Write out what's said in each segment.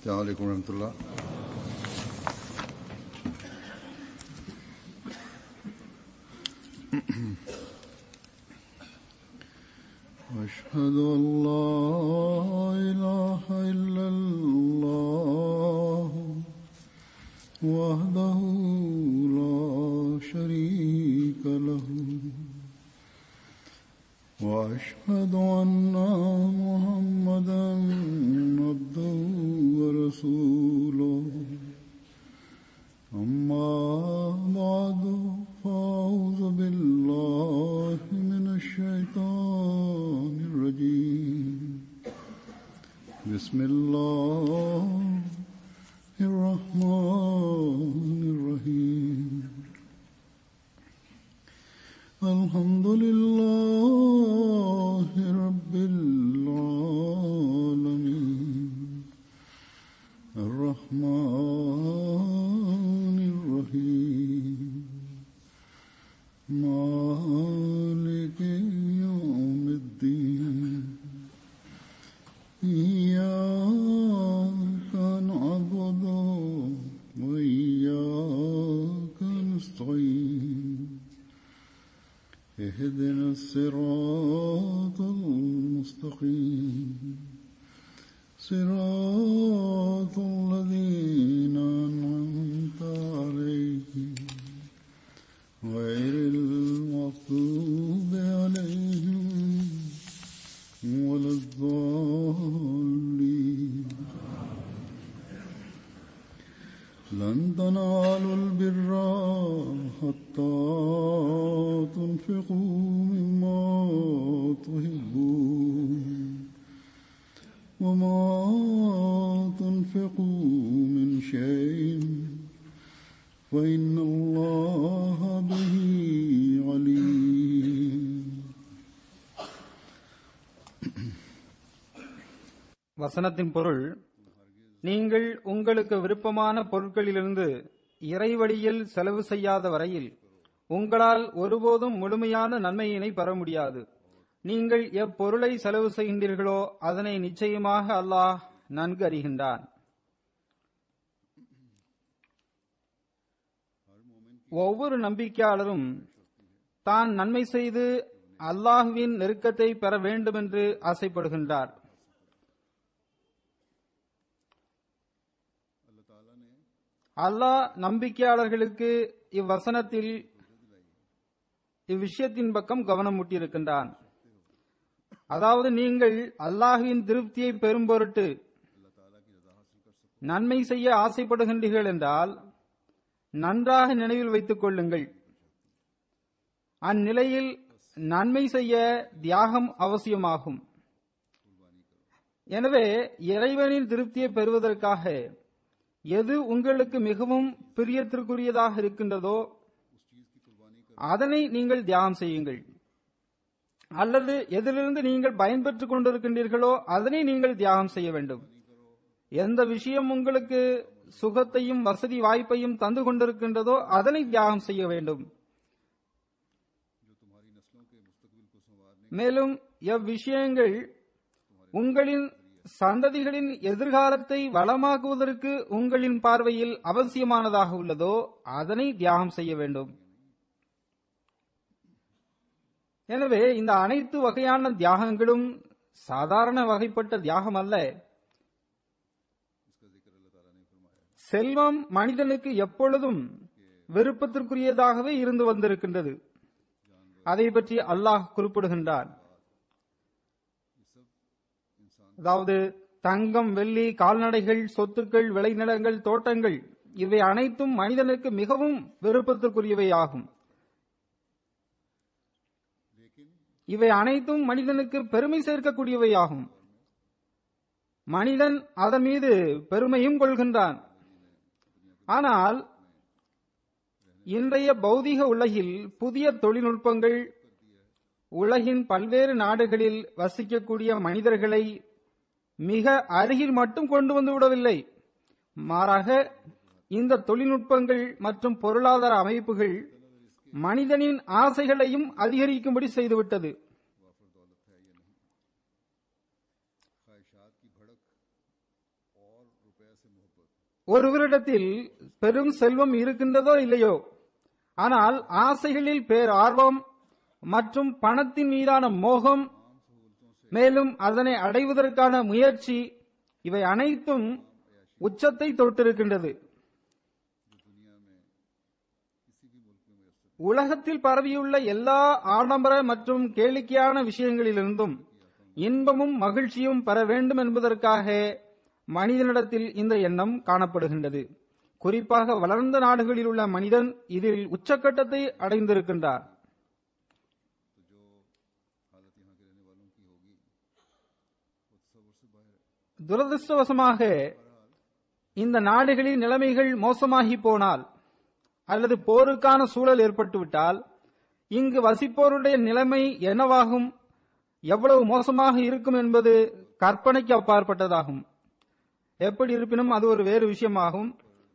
السلام عليكم ورحمة الله أشهد أن لا إله إلا الله وحده لا شريك له وأشهد أن محمدا عبده ورسوله أما بعد فأعوذ بالله من الشيطان الرجيم بسم الله الرحمن الرحيم الحمد لله رب العالمين الرحمن الرحيم مالك يوم الدين إياك نعبد وإياك نستعين اهدنا الصراط المستقيم صراط الذين أنعمت عليهم غير المغضوب عليهم ولا الضالين لن تنالوا البر حتى تنفقوا مما تحبون وما تنفقوا من شيء فإن الله به عليم வசனத்தின் பொருள் நீங்கள் உங்களுக்கு விருப்பமான பொருட்களிலிருந்து இறைவழியில் செலவு செய்யாத வரையில் உங்களால் ஒருபோதும் முழுமையான நன்மையினை பெற முடியாது நீங்கள் எப்பொருளை செலவு செய்கின்றீர்களோ அதனை நிச்சயமாக அல்லாஹ் நன்கு அறிகின்றான் ஒவ்வொரு நம்பிக்கையாளரும் தான் நன்மை செய்து அல்லாஹுவின் நெருக்கத்தை பெற வேண்டும் என்று ஆசைப்படுகின்றார் அல்லாஹ் நம்பிக்கையாளர்களுக்கு இவ்வசனத்தில் இவ்விஷயத்தின் பக்கம் கவனம் ஊட்டியிருக்கின்றான் அதாவது நீங்கள் அல்லாஹுவின் திருப்தியை பெறும் பொருட்டு நன்மை செய்ய ஆசைப்படுகின்றீர்கள் என்றால் நன்றாக நினைவில் வைத்துக் கொள்ளுங்கள் அந்நிலையில் நன்மை செய்ய தியாகம் அவசியமாகும் எனவே இறைவனின் திருப்தியை பெறுவதற்காக எது உங்களுக்கு மிகவும் பிரியத்திற்குரியதாக இருக்கின்றதோ அதனை நீங்கள் தியாகம் செய்யுங்கள் அல்லது எதிலிருந்து நீங்கள் பயன்பெற்றுக் கொண்டிருக்கின்றீர்களோ அதனை நீங்கள் தியாகம் செய்ய வேண்டும் எந்த விஷயம் உங்களுக்கு சுகத்தையும் வசதி வாய்ப்பையும் தந்து கொண்டிருக்கின்றதோ அதனை தியாகம் செய்ய வேண்டும் மேலும் எவ்விஷயங்கள் உங்களின் சந்ததிகளின் எதிர்காலத்தை வளமாக்குவதற்கு உங்களின் பார்வையில் அவசியமானதாக உள்ளதோ அதனை தியாகம் செய்ய வேண்டும் எனவே இந்த அனைத்து வகையான தியாகங்களும் சாதாரண வகைப்பட்ட தியாகம் அல்ல செல்வம் மனிதனுக்கு எப்பொழுதும் விருப்பத்திற்குரியதாகவே இருந்து வந்திருக்கின்றது அதை பற்றி அல்லாஹ் குறிப்பிடுகின்றார் அதாவது தங்கம் வெள்ளி கால்நடைகள் சொத்துக்கள் விளைநிலங்கள் தோட்டங்கள் இவை அனைத்தும் மனிதனுக்கு மிகவும் விருப்பத்திற்குரியவை ஆகும் இவை அனைத்தும் மனிதனுக்கு பெருமை சேர்க்கக்கூடியவை ஆகும் மனிதன் அதன் மீது பெருமையும் கொள்கின்றான் ஆனால் இன்றைய பௌதிக உலகில் புதிய தொழில்நுட்பங்கள் உலகின் பல்வேறு நாடுகளில் வசிக்கக்கூடிய மனிதர்களை மிக அருகில் மட்டும் கொண்டு வந்து விடவில்லை மாறாக இந்த தொழில்நுட்பங்கள் மற்றும் பொருளாதார அமைப்புகள் மனிதனின் ஆசைகளையும் அதிகரிக்கும்படி செய்துவிட்டது ஒருவரிடத்தில் பெரும் செல்வம் இருக்கின்றதோ இல்லையோ ஆனால் ஆசைகளில் பேர் ஆர்வம் மற்றும் பணத்தின் மீதான மோகம் மேலும் அதனை அடைவதற்கான முயற்சி இவை அனைத்தும் உச்சத்தை தொட்டிருக்கின்றது உலகத்தில் பரவியுள்ள எல்லா ஆடம்பர மற்றும் கேளிக்கையான விஷயங்களிலிருந்தும் இன்பமும் மகிழ்ச்சியும் பெற வேண்டும் என்பதற்காக மனிதனிடத்தில் இந்த எண்ணம் காணப்படுகின்றது குறிப்பாக வளர்ந்த நாடுகளில் உள்ள மனிதன் இதில் உச்சக்கட்டத்தை அடைந்திருக்கின்றார் துரதிருஷ்டவசமாக இந்த நாடுகளின் நிலைமைகள் மோசமாகி போனால் அல்லது போருக்கான சூழல் ஏற்பட்டுவிட்டால் இங்கு வசிப்போருடைய நிலைமை என்னவாகும் எவ்வளவு மோசமாக இருக்கும் என்பது கற்பனைக்கு அப்பாற்பட்டதாகும் எப்படி இருப்பினும் அது ஒரு வேறு விஷயமாகும்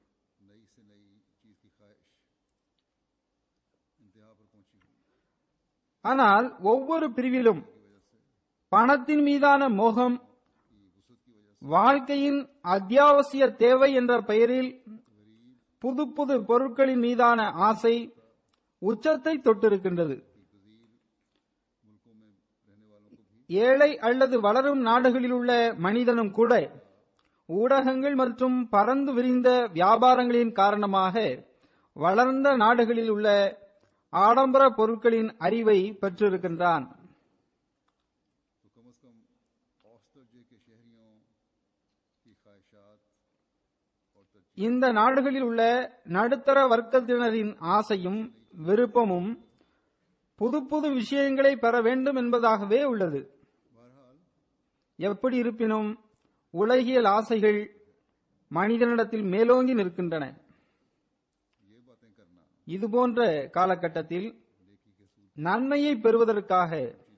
ஆனால் ஒவ்வொரு பிரிவிலும் பணத்தின் மீதான மோகம் வாழ்க்கையின் அத்தியாவசிய தேவை என்ற பெயரில் புது புது பொருட்களின் மீதான ஆசை உச்சத்தை தொட்டிருக்கின்றது ஏழை அல்லது வளரும் நாடுகளில் உள்ள மனிதனும் கூட ஊடகங்கள் மற்றும் பறந்து விரிந்த வியாபாரங்களின் காரணமாக வளர்ந்த நாடுகளில் உள்ள ஆடம்பர பொருட்களின் அறிவை பெற்றிருக்கின்றான் இந்த நாடுகளில் உள்ள நடுத்தர வர்க்கத்தினரின் ஆசையும் விருப்பமும் புது புது விஷயங்களை பெற வேண்டும் என்பதாகவே உள்ளது எப்படி இருப்பினும் உலகியல் ஆசைகள் மனிதனிடத்தில் மேலோங்கி நிற்கின்றன இதுபோன்ற காலகட்டத்தில் நன்மையை பெறுவதற்காக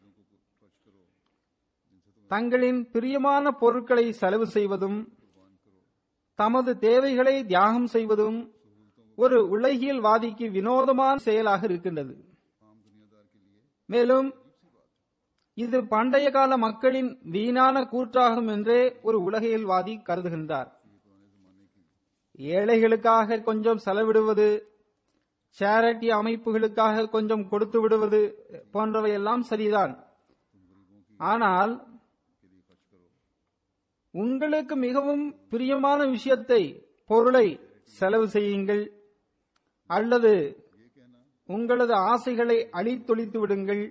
தங்களின் பிரியமான பொருட்களை செலவு செய்வதும் தமது தேவைகளை தியாகம் செய்வதும் ஒரு உலகியல்வாதிக்கு வினோதமான செயலாக இருக்கின்றது மேலும் இது பண்டைய கால மக்களின் வீணான கூற்றாகும் என்றே ஒரு உலகியல்வாதி கருதுகின்றார் ஏழைகளுக்காக கொஞ்சம் செலவிடுவது சேரிட்டி அமைப்புகளுக்காக கொஞ்சம் கொடுத்து விடுவது போன்றவையெல்லாம் சரிதான் ஆனால் உங்களுக்கு மிகவும் பிரியமான விஷயத்தை பொருளை செலவு செய்யுங்கள் அல்லது உங்களது ஆசைகளை அழித்தொழித்து விடுங்கள்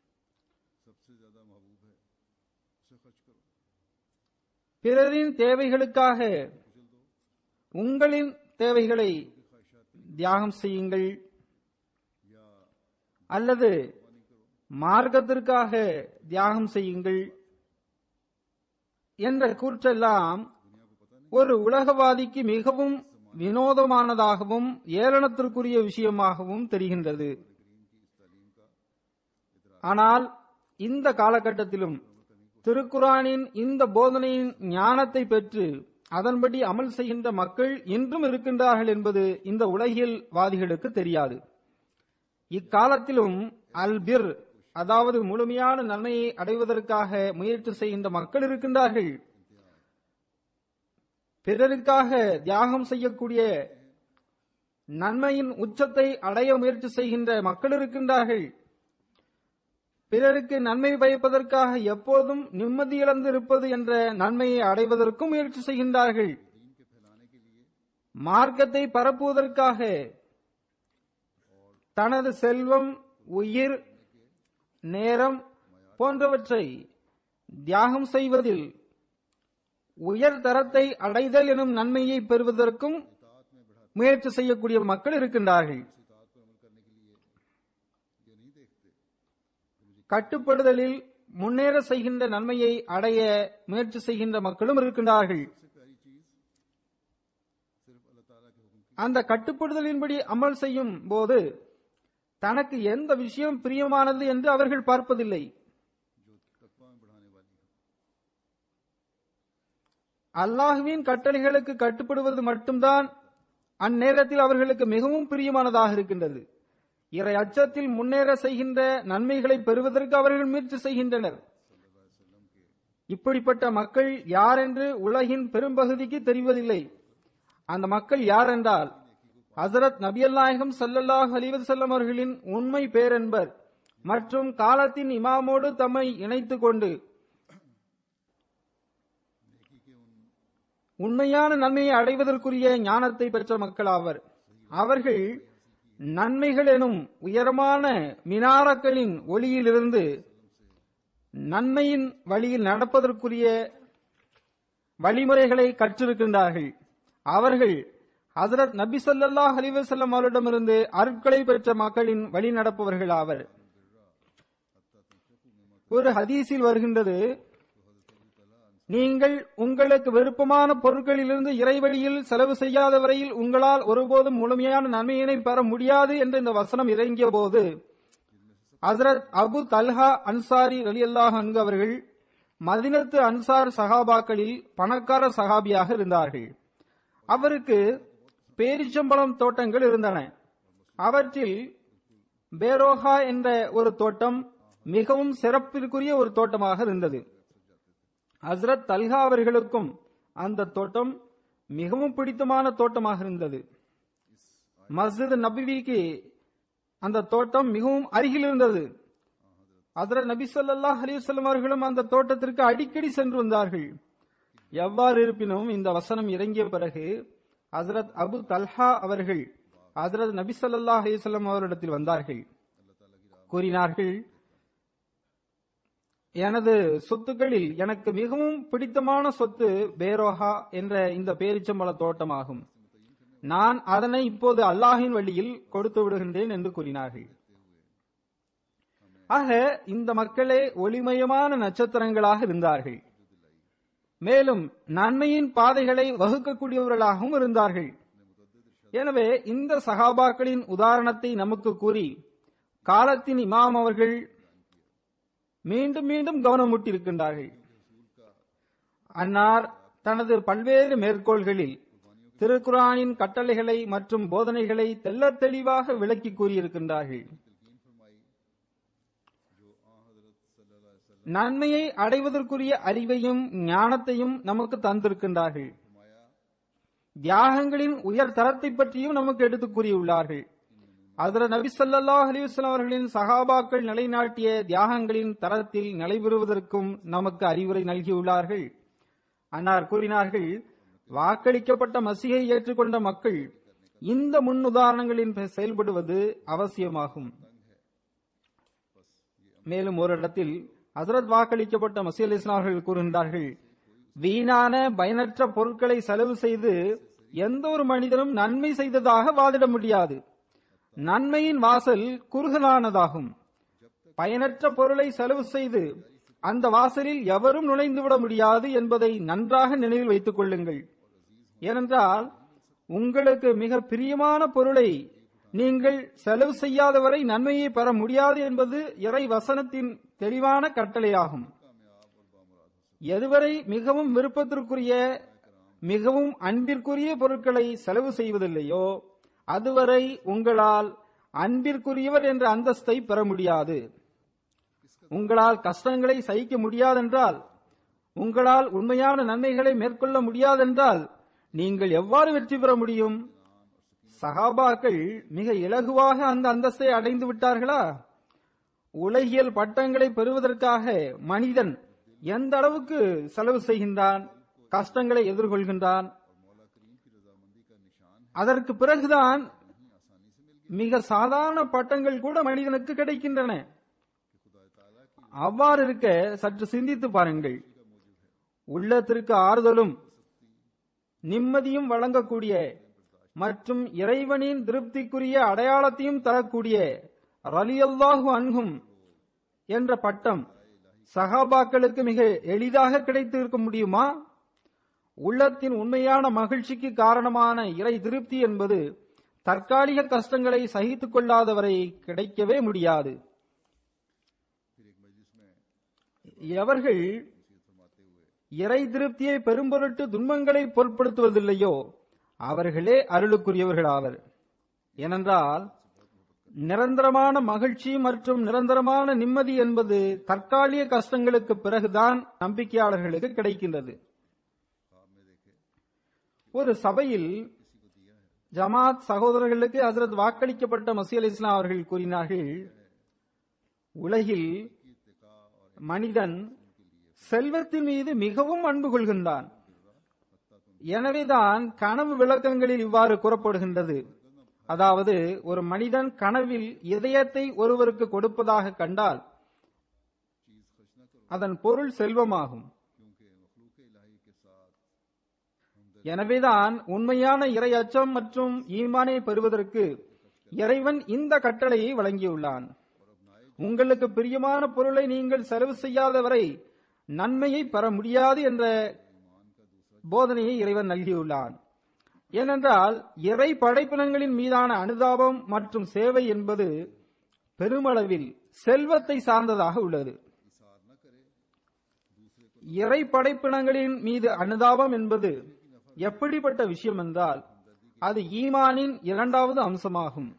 பிறரின் தேவைகளுக்காக உங்களின் தேவைகளை தியாகம் செய்யுங்கள் அல்லது மார்க்கத்திற்காக தியாகம் செய்யுங்கள் என்ற கூற்றெல்லாம் ஒரு உலகவாதிக்கு மிகவும் வினோதமானதாகவும் ஏளனத்திற்குரிய விஷயமாகவும் தெரிகின்றது ஆனால் இந்த காலகட்டத்திலும் திருக்குரானின் இந்த போதனையின் ஞானத்தை பெற்று அதன்படி அமல் செய்கின்ற மக்கள் இன்றும் இருக்கின்றார்கள் என்பது இந்த உலகியல் வாதிகளுக்கு தெரியாது இக்காலத்திலும் அல் பிர் அதாவது முழுமையான நன்மையை அடைவதற்காக முயற்சி செய்கின்ற மக்கள் இருக்கின்றார்கள் பிறருக்காக தியாகம் செய்யக்கூடிய நன்மையின் உச்சத்தை அடைய முயற்சி செய்கின்ற மக்கள் இருக்கின்றார்கள் பிறருக்கு நன்மை பயப்பதற்காக எப்போதும் நிம்மதி இழந்து இருப்பது என்ற நன்மையை அடைவதற்கும் முயற்சி செய்கின்றார்கள் மார்க்கத்தை பரப்புவதற்காக தனது செல்வம் உயிர் நேரம் போன்றவற்றை தியாகம் செய்வதில் உயர் தரத்தை அடைதல் எனும் நன்மையை பெறுவதற்கும் முயற்சி செய்யக்கூடிய மக்கள் இருக்கின்றார்கள் கட்டுப்படுதலில் முன்னேற செய்கின்ற நன்மையை அடைய முயற்சி செய்கின்ற மக்களும் இருக்கின்றார்கள் அந்த கட்டுப்படுதலின்படி அமல் செய்யும் போது தனக்கு எந்த விஷயம் பிரியமானது என்று அவர்கள் பார்ப்பதில்லை அல்லாஹுவின் கட்டளைகளுக்கு கட்டுப்படுவது மட்டும்தான் அந்நேரத்தில் அவர்களுக்கு மிகவும் பிரியமானதாக இருக்கின்றது இறை அச்சத்தில் முன்னேற செய்கின்ற நன்மைகளை பெறுவதற்கு அவர்கள் முயற்சி செய்கின்றனர் இப்படிப்பட்ட மக்கள் யார் என்று உலகின் பெரும்பகுதிக்கு தெரிவதில்லை அந்த மக்கள் யார் என்றால் ஹசரத் நபியல்லாயகம் ஸல்லல்லாஹு அலைஹி வஸல்லம் அவர்களின் உண்மை பேரென்பர் மற்றும் காலத்தின் இமாமோடு தம்மை இணைத்துக் கொண்டு உண்மையான நன்மையை அடைவதற்குரிய ஞானத்தை பெற்ற மக்கள் ஆவர் அவர்கள் நன்மைகள் எனும் உயரமான மினாரக்களின் ஒளியிலிருந்து நன்மையின் வழியில் நடப்பதற்குரிய வழிமுறைகளை கற்றிருக்கின்றார்கள் அவர்கள் ஹசரத் நபி ஸல்லல்லாஹு அலைஹி வஸல்லம் அவரிடமிருந்து அருட்களை பெற்ற மக்களின் வழி நடப்பவர்கள் ஆவர் ஒரு ஹதீஸில் வருகின்றது நீங்கள் உங்களுக்கு விருப்பமான பொருட்களிலிருந்து இறைவழியில் செலவு செய்யாத வரையில் உங்களால் ஒருபோதும் முழுமையான நன்மையினை பெற முடியாது என்று இந்த வசனம் இறங்கிய போது ஹசரத் அபு தல்ஹா அன்சாரி ரலியல்லாஹு அன்கு அவர்கள் மதினத்து அன்சார் சஹாபாக்களில் பணக்கார சஹாபியாக இருந்தார்கள் அவருக்கு பேரிச்சம்பழம் தோட்டங்கள் இருந்தன அவற்றில் பேரோஹா என்ற ஒரு தோட்டம் மிகவும் சிறப்பிற்குரிய ஒரு தோட்டமாக இருந்தது ஹஸ்ரத் தல்ஹா அவர்களுக்கும் அந்த தோட்டம் மிகவும் பிடித்தமான தோட்டமாக இருந்தது மஸ்ஜித் நபிவிக்கு அந்த தோட்டம் மிகவும் அருகில் இருந்தது ஹசரத் நபி ஸல்லல்லாஹு அலைஹி வஸல்லம் அவர்களும் அந்த தோட்டத்திற்கு அடிக்கடி சென்று வந்தார்கள் எவ்வாறு இருப்பினும் இந்த வசனம் இறங்கிய பிறகு ஹசரத் அபு தல்ஹா அவர்கள் ஹசரத் நபி ஸல்லல்லாஹு அலைஹி வஸல்லம் அவரிடத்தில் வந்தார்கள் கூறினார்கள் எனது சொத்துக்களில் எனக்கு மிகவும் பிடித்தமான சொத்து பேரோஹா என்ற இந்த பேரிச்சம்பழ தோட்டமாகும் நான் அதனை இப்போது அல்லாஹின் வழியில் கொடுத்து விடுகின்றேன் என்று கூறினார்கள் ஆக இந்த மக்களே ஒளிமயமான நட்சத்திரங்களாக இருந்தார்கள் மேலும் நன்மையின் பாதைகளை வகுக்கக்கூடியவர்களாகவும் இருந்தார்கள் எனவே இந்த சகாபாக்களின் உதாரணத்தை நமக்கு கூறி காலத்தின் இமாம் அவர்கள் மீண்டும் மீண்டும் கவனமூட்டியிருக்கின்றார்கள் அன்னார் தனது பல்வேறு மேற்கோள்களில் திருக்குரானின் கட்டளைகளை மற்றும் போதனைகளை தெள்ளத் தெளிவாக விளக்கி கூறியிருக்கின்றார்கள் நன்மையை அடைவதற்குரிய அறிவையும் ஞானத்தையும் நமக்கு தந்திருக்கின்றார்கள் தியாகங்களின் உயர் தரத்தை பற்றியும் நமக்கு எடுத்துக் கூறியுள்ளார்கள் அதில் நபி ஸல்லல்லாஹு அலைஹி வஸல்லம் அவர்களின் சகாபாக்கள் நிலைநாட்டிய தியாகங்களின் தரத்தில் நிலைபெறுவதற்கும் நமக்கு அறிவுரை நல்கியுள்ளார்கள் அன்னார் கூறினார்கள் வாக்களிக்கப்பட்ட மசிகை ஏற்றுக்கொண்ட மக்கள் இந்த முன் உதாரணங்களின் செயல்படுவது அவசியமாகும் மேலும் ஒரு இடத்தில் ஹசரத் வாக்களிக்கப்பட்ட மசீ அலி அவர்கள் கூறுகின்றார்கள் வீணான பயனற்ற பொருட்களை செலவு செய்து எந்த ஒரு மனிதனும் நன்மை செய்ததாக வாதிட முடியாது நன்மையின் வாசல் குறுகலானதாகும் பயனற்ற பொருளை செலவு செய்து அந்த வாசலில் எவரும் நுழைந்துவிட முடியாது என்பதை நன்றாக நினைவில் வைத்துக் கொள்ளுங்கள் ஏனென்றால் உங்களுக்கு மிக பிரியமான பொருளை நீங்கள் செலவு செய்யாதவரை நன்மையை பெற முடியாது என்பது இறை வசனத்தின் தெளிவான கட்டளையாகும் எதுவரை மிகவும் விருப்பத்திற்குரிய மிகவும் அன்பிற்குரிய பொருட்களை செலவு செய்வதில்லையோ அதுவரை உங்களால் அன்பிற்குரியவர் என்ற அந்தஸ்தை பெற முடியாது உங்களால் கஷ்டங்களை சகிக்க முடியாதென்றால் உங்களால் உண்மையான நன்மைகளை மேற்கொள்ள முடியாதென்றால் நீங்கள் எவ்வாறு வெற்றி பெற முடியும் சகாபாக்கள் மிக இலகுவாக அந்த அந்தஸ்தை அடைந்து விட்டார்களா உலகியல் பட்டங்களை பெறுவதற்காக மனிதன் எந்த அளவுக்கு செலவு செய்கின்றான் கஷ்டங்களை எதிர்கொள்கின்றான் அதற்கு பிறகுதான் மிக சாதாரண பட்டங்கள் கூட மனிதனுக்கு கிடைக்கின்றன அவ்வாறு இருக்க சற்று சிந்தித்து பாருங்கள் உள்ளத்திற்கு ஆறுதலும் நிம்மதியும் வழங்கக்கூடிய மற்றும் இறைவனின் திருப்திக்குரிய அடையாளத்தையும் தரக்கூடிய ரலியல்லாஹு அன்ஹும் என்ற பட்டம் சகாபாக்களுக்கு மிக எளிதாக கிடைத்திருக்க முடியுமா உள்ளத்தின் உண்மையான மகிழ்ச்சிக்கு காரணமான இறை திருப்தி என்பது தற்காலிக கஷ்டங்களை சகித்துக் கொள்ளாதவரை கிடைக்கவே முடியாது எவர்கள் இறை திருப்தியை பெரும்பொருட்டு துன்பங்களை பொருட்படுத்துவதில்லையோ அவர்களே அருளுக்குரியவர்கள் ஆவர் ஏனென்றால் நிரந்தரமான மகிழ்ச்சி மற்றும் நிரந்தரமான நிம்மதி என்பது தற்காலிக கஷ்டங்களுக்கு பிறகுதான் நம்பிக்கையாளர்களுக்கு கிடைக்கின்றது ஒரு சபையில் ஜமாத் சகோதரர்களுக்கு ஹசரத் வாக்களிக்கப்பட்ட மசி அலி இஸ்லாம் அவர்கள் கூறினார்கள் உலகில் மனிதன் செல்வத்தின் மீது மிகவும் அன்பு கொள்கின்றான் எனவேதான் கனவு விளக்கங்களில் இவ்வாறு கூறப்படுகின்றது அதாவது ஒரு மனிதன் கனவில் இதயத்தை ஒருவருக்கு கொடுப்பதாக கண்டால் அதன் பொருள் செல்வமாகும் எனவேதான் உண்மையான இறை அச்சம் மற்றும் ஈமானை பெறுவதற்கு இறைவன் இந்த கட்டளையை வழங்கியுள்ளான் உங்களுக்கு பிரியமான பொருளை நீங்கள் செலவு செய்யாத வரை நன்மையை பெற முடியாது என்ற போதனையை இறைவன் நல்கியுள்ளான் ஏனென்றால் இறை படைப்பினங்களின் மீதான அனுதாபம் மற்றும் சேவை என்பது பெருமளவில் செல்வத்தை சார்ந்ததாக உள்ளது இறை படைப்பினங்களின் மீது அனுதாபம் என்பது எப்படிப்பட்ட விஷயம் என்றால் அது ஈமானின் இரண்டாவது அம்சமாகும்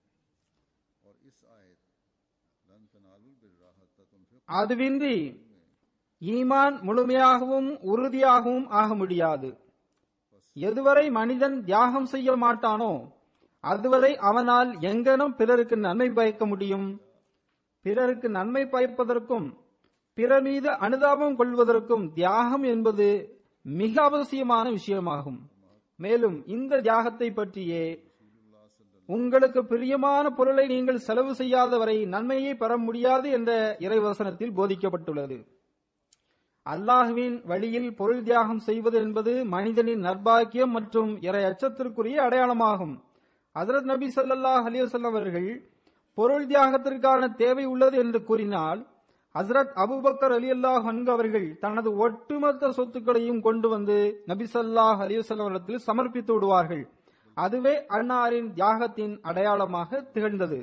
அதுவின்றி ஈமான் முழுமையாகவும் உறுதியாகவும் ஆக முடியாது எதுவரை மனிதன் தியாகம் செய்ய மாட்டானோ அதுவரை அவனால் எங்கனும் பிறருக்கு நன்மை பயக்க முடியும் பிறருக்கு நன்மை பயப்பதற்கும் பிறர் மீது அனுதாபம் கொள்வதற்கும் தியாகம் என்பது மிக அவசியமான விஷயமாகும் மேலும் இந்த தியாகத்தை பற்றியே உங்களுக்கு பிரியமான பொருளை நீங்கள் செலவு செய்யாதவரை நன்மையை பெற முடியாது என்ற இறைவசனத்தில் போதிக்கப்பட்டுள்ளது அல்லாஹுவின் வழியில் பொருள் தியாகம் செய்வது என்பது மனிதனின் நற்பாக்கியம் மற்றும் இறை அச்சத்திற்குரிய அடையாளமாகும் ஹசரத் நபி ஸல்லல்லாஹு அலைஹி வஸல்லம் அவர்கள் பொருள் தியாகத்திற்கான தேவை உள்ளது என்று கூறினால் ஹசரத் அபுபக்கர் அலி அல்லாஹ் அவர்கள் தனது ஒட்டுமொத்த சொத்துக்களையும் கொண்டு வந்து நபி ஸல்லல்லாஹு அலைஹி வஸல்லம் இடத்தில் சமர்ப்பித்து விடுவார்கள் அதுவே அன்னாரின் தியாகத்தின் அடையாளமாக திகழ்ந்தது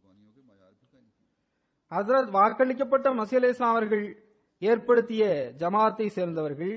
ஹசரத் வாக்களிக்கப்பட்ட மசி அலி இஸ்லாம் அவர்கள் ஏற்படுத்திய ஜமாத்தை சேர்ந்தவர்கள்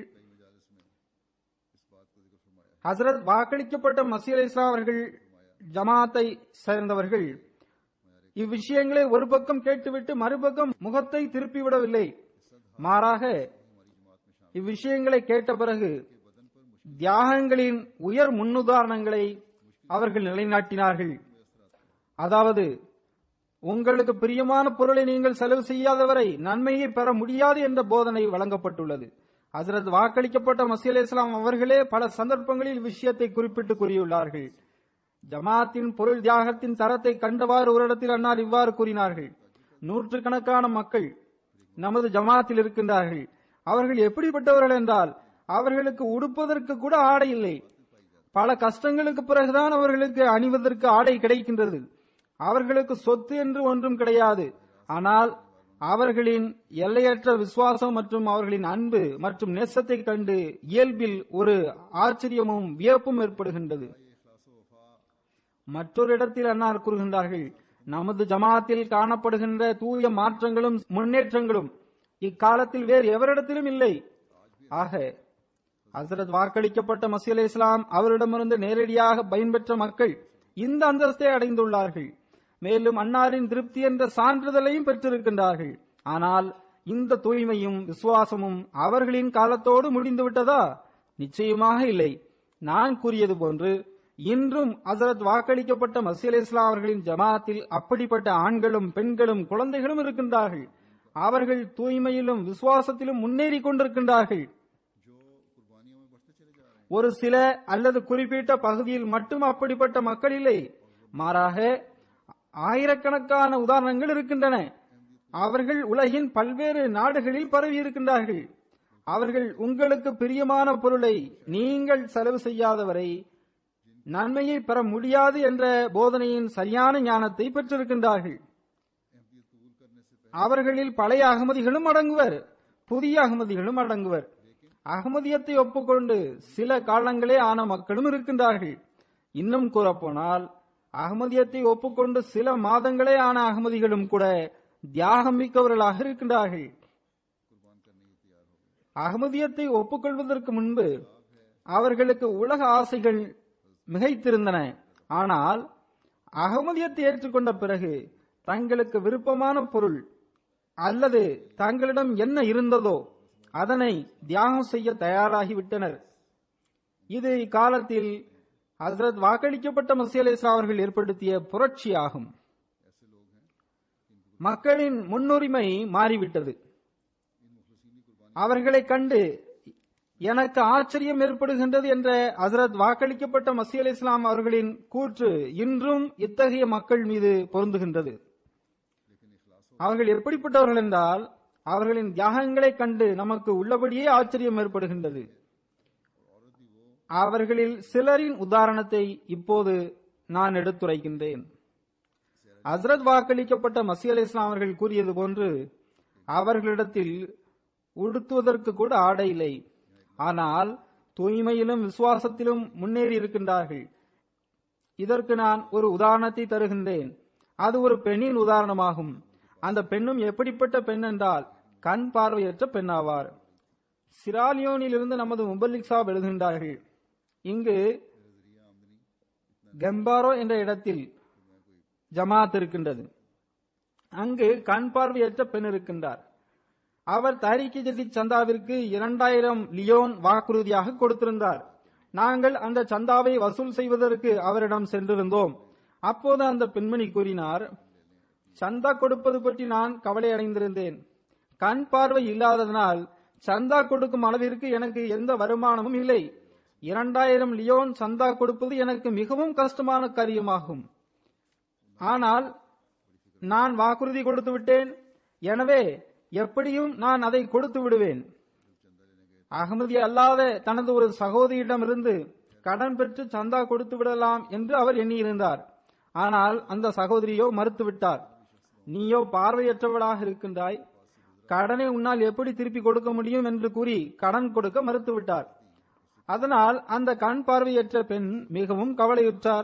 ஹசரத் வாக்களிக்கப்பட்ட மசி அலி இஸ்லாம் அவர்கள் ஜமாத்தை சேர்ந்தவர்கள் இவ்விஷயங்களை ஒரு பக்கம் கேட்டுவிட்டு மறுபக்கம் முகத்தை திருப்பிவிடவில்லை மாறாக இவ்விஷயங்களை கேட்ட பிறகு தியாகங்களின் உயர் முன்னுதாரணங்களை அவர்கள் நிலைநாட்டினார்கள் அதாவது உங்களுக்கு பிரியமான பொருளை நீங்கள் செலவு செய்யாதவரை நன்மையை பெற முடியாது என்ற போதனை வழங்கப்பட்டுள்ளது ஹசரத் வாக்களிக்கப்பட்ட மசி அலி இஸ்லாம் அவர்களே பல சந்தர்ப்பங்களில் விஷயத்தை குறிப்பிட்டு கூறியுள்ளார்கள் ஜமாத்தின் பொருள் தியாகத்தின் தரத்தை கண்டவாறு ஒரு இடத்தில் அன்னார் இவ்வாறு கூறினார்கள் நூற்றுக்கணக்கான மக்கள் நமது ஜமாத்தில் இருக்கின்றார்கள் அவர்கள் எப்படிப்பட்டவர்கள் என்றால் அவர்களுக்கு உடுப்பதற்கு கூட ஆடை இல்லை பல கஷ்டங்களுக்கு பிறகுதான் அவர்களுக்கு அணிவதற்கு ஆடை கிடைக்கின்றது அவர்களுக்கு சொத்து என்று ஒன்றும் கிடையாது ஆனால் அவர்களின் எல்லையற்ற விசுவாசம் மற்றும் அவர்களின் அன்பு மற்றும் நேசத்தை கண்டு இயல்பில் ஒரு ஆச்சரியமும் வியப்பும் ஏற்படுகின்றது மற்றொரு இடத்தில் அன்னார் கூறுகின்றார்கள் நமது ஜமாத்தில் காணப்படுகின்ற தூய மாற்றங்களும் முன்னேற்றங்களும் இக்காலத்தில் வேறு எவரிடத்திலும் இல்லை ஆக ஹசரத் வாக்களிக்கப்பட்ட மசி அலி இஸ்லாம் அவரிடமிருந்து நேரடியாக பயன்பெற்ற மக்கள் இந்த அந்தஸ்தை அடைந்துள்ளார்கள் மேலும் அன்னாரின் திருப்தி என்ற சான்றிதழையும் பெற்றிருக்கின்றார்கள் ஆனால் இந்த தூய்மையும் விசுவாசமும் அவர்களின் காலத்தோடு முடிந்துவிட்டதா நிச்சயமாக இல்லை நான் கூறியது போன்று இன்றும் ஹசரத் வாக்களிக்கப்பட்ட மசி அலி இஸ்லாம் அவர்களின் ஜமாத்தில் அப்படிப்பட்ட ஆண்களும் பெண்களும் குழந்தைகளும் இருக்கின்றார்கள் அவர்கள் தூய்மையிலும் விசுவாசத்திலும் முன்னேறி கொண்டிருக்கின்றார்கள் ஒரு சில அல்லது குறிப்பிட்ட பகுதியில் மட்டும் அப்படிப்பட்ட மக்கள் இல்லை மாறாக ஆயிரக்கணக்கான உதாரணங்கள் இருக்கின்றன அவர்கள் உலகின் பல்வேறு நாடுகளில் பரவி இருக்கின்றார்கள் அவர்கள் உங்களுக்கு பிரியமான பொருளை நீங்கள் செலவு செய்யாதவரை நன்மையை பெற முடியாது என்ற போதனையின் சரியான ஞானத்தை பெற்றிருக்கின்றார்கள் அவர்களில் பழைய அகமதிகளும் அடங்குவர் புதிய அகமதிகளும் அடங்குவர் அகமதியத்தை ஒப்புக்கொண்டு சில காலங்களே ஆன மக்களும் இருக்கின்றார்கள் இன்னும் கூறப்போனால் அகமதியத்தை ஒப்புக்கொண்டு சில மாதங்களே ஆன அகமதிகளும் கூட தியாகம் மிக்கவர்களாக இருக்கின்றார்கள் அகமதியத்தை ஒப்புக்கொள்வதற்கு முன்பு அவர்களுக்கு உலக ஆசைகள் மிகைத்திருந்தன ஆனால் அகமதியத்தை ஏற்றுக்கொண்ட பிறகு தங்களுக்கு விருப்பமான பொருள் அல்லது தங்களிடம் என்ன இருந்ததோ அதனை தியாகம் செய்ய தயாராகிவிட்டனர் இது இக்காலத்தில் ஹசரத் வாக்களிக்கப்பட்ட மசி அலி இஸ்லாம் அவர்கள் ஏற்படுத்திய புரட்சியாகும் மக்களின் முன்னுரிமை மாறிவிட்டது அவர்களை கண்டு எனக்கு ஆச்சரியம் ஏற்படுகின்றது என்ற ஹசரத் வாக்களிக்கப்பட்ட மசி அலி இஸ்லாம் அவர்களின் கூற்று இன்றும் இத்தகைய மக்கள் மீது பொருந்துகின்றது அவர்கள் எப்படிப்பட்டவர்கள் என்றால் அவர்களின் தியாகங்களைக் கண்டு நமக்கு உள்ளபடியே ஆச்சரியம் ஏற்படுகின்றது அவர்களில் சிலரின் உதாரணத்தை இப்போது நான் எடுத்துரைக்கின்றேன் ஹசரத் வாக்களிக்கப்பட்ட மசி அலி இஸ்லாம் அவர்கள் கூறியது போன்று அவர்களிடத்தில் உடுத்துவதற்கு கூட ஆடை இல்லை ஆனால் தூய்மையிலும் விசுவாசத்திலும் முன்னேறி இருக்கின்றார்கள் இதற்கு நான் ஒரு உதாரணத்தை தருகின்றேன் அது ஒரு பெண்ணின் உதாரணமாகும் அந்த பெண்ணும் எப்படிப்பட்ட பெண் என்றால் கண் பார்வையற்ற பெண் ஆவார் சிராலியோனில் இருந்து நமது முபல்லிக் சாப் எழுதுகின்றார்கள் இங்கு கெம்பாரோ என்ற இடத்தில் ஜமாத் இருக்கின்றது அங்கு கண் பார்வையற்ற பெண் இருக்கின்றார் அவர் தாரிகி ஜதீத் சந்தாவிற்கு இரண்டாயிரம் லியோன் வாக்குறுதியாக கொடுத்திருந்தார் நாங்கள் அந்த சந்தாவை வசூல் செய்வதற்கு அவரிடம் சென்றிருந்தோம் அப்போது அந்த பெண்மணி கூறினார் சந்தா கொடுப்பது பற்றி நான் கவலை அடைந்திருந்தேன் கண் பார்வை இல்லாததனால் சந்தா கொடுக்கும் அளவிற்கு எனக்கு எந்த வருமானமும் இல்லை இரண்டாயிரம் லியோன் சந்தா கொடுப்பது எனக்கு மிகவும் கஷ்டமான காரியமாகும் ஆனால் நான் வாக்குறுதி கொடுத்து விட்டேன் எனவே எப்படியும் நான் அதை கொடுத்து விடுவேன் அகமதி அல்லாத தனது ஒரு சகோதரியிடமிருந்து கடன் பெற்று சந்தா கொடுத்து விடலாம் என்று அவர் எண்ணியிருந்தார் ஆனால் அந்த சகோதரியோ மறுத்துவிட்டார் நீயோ பார்வையற்றவளாக இருக்கின்றாய் கடனை உன்னால் எப்படி திருப்பி கொடுக்க முடியும் என்று கூறி கடன் கொடுக்க மறுத்துவிட்டார் அதனால் அந்த கண் பார்வையற்ற பெண் மிகவும் கவலையுற்றார்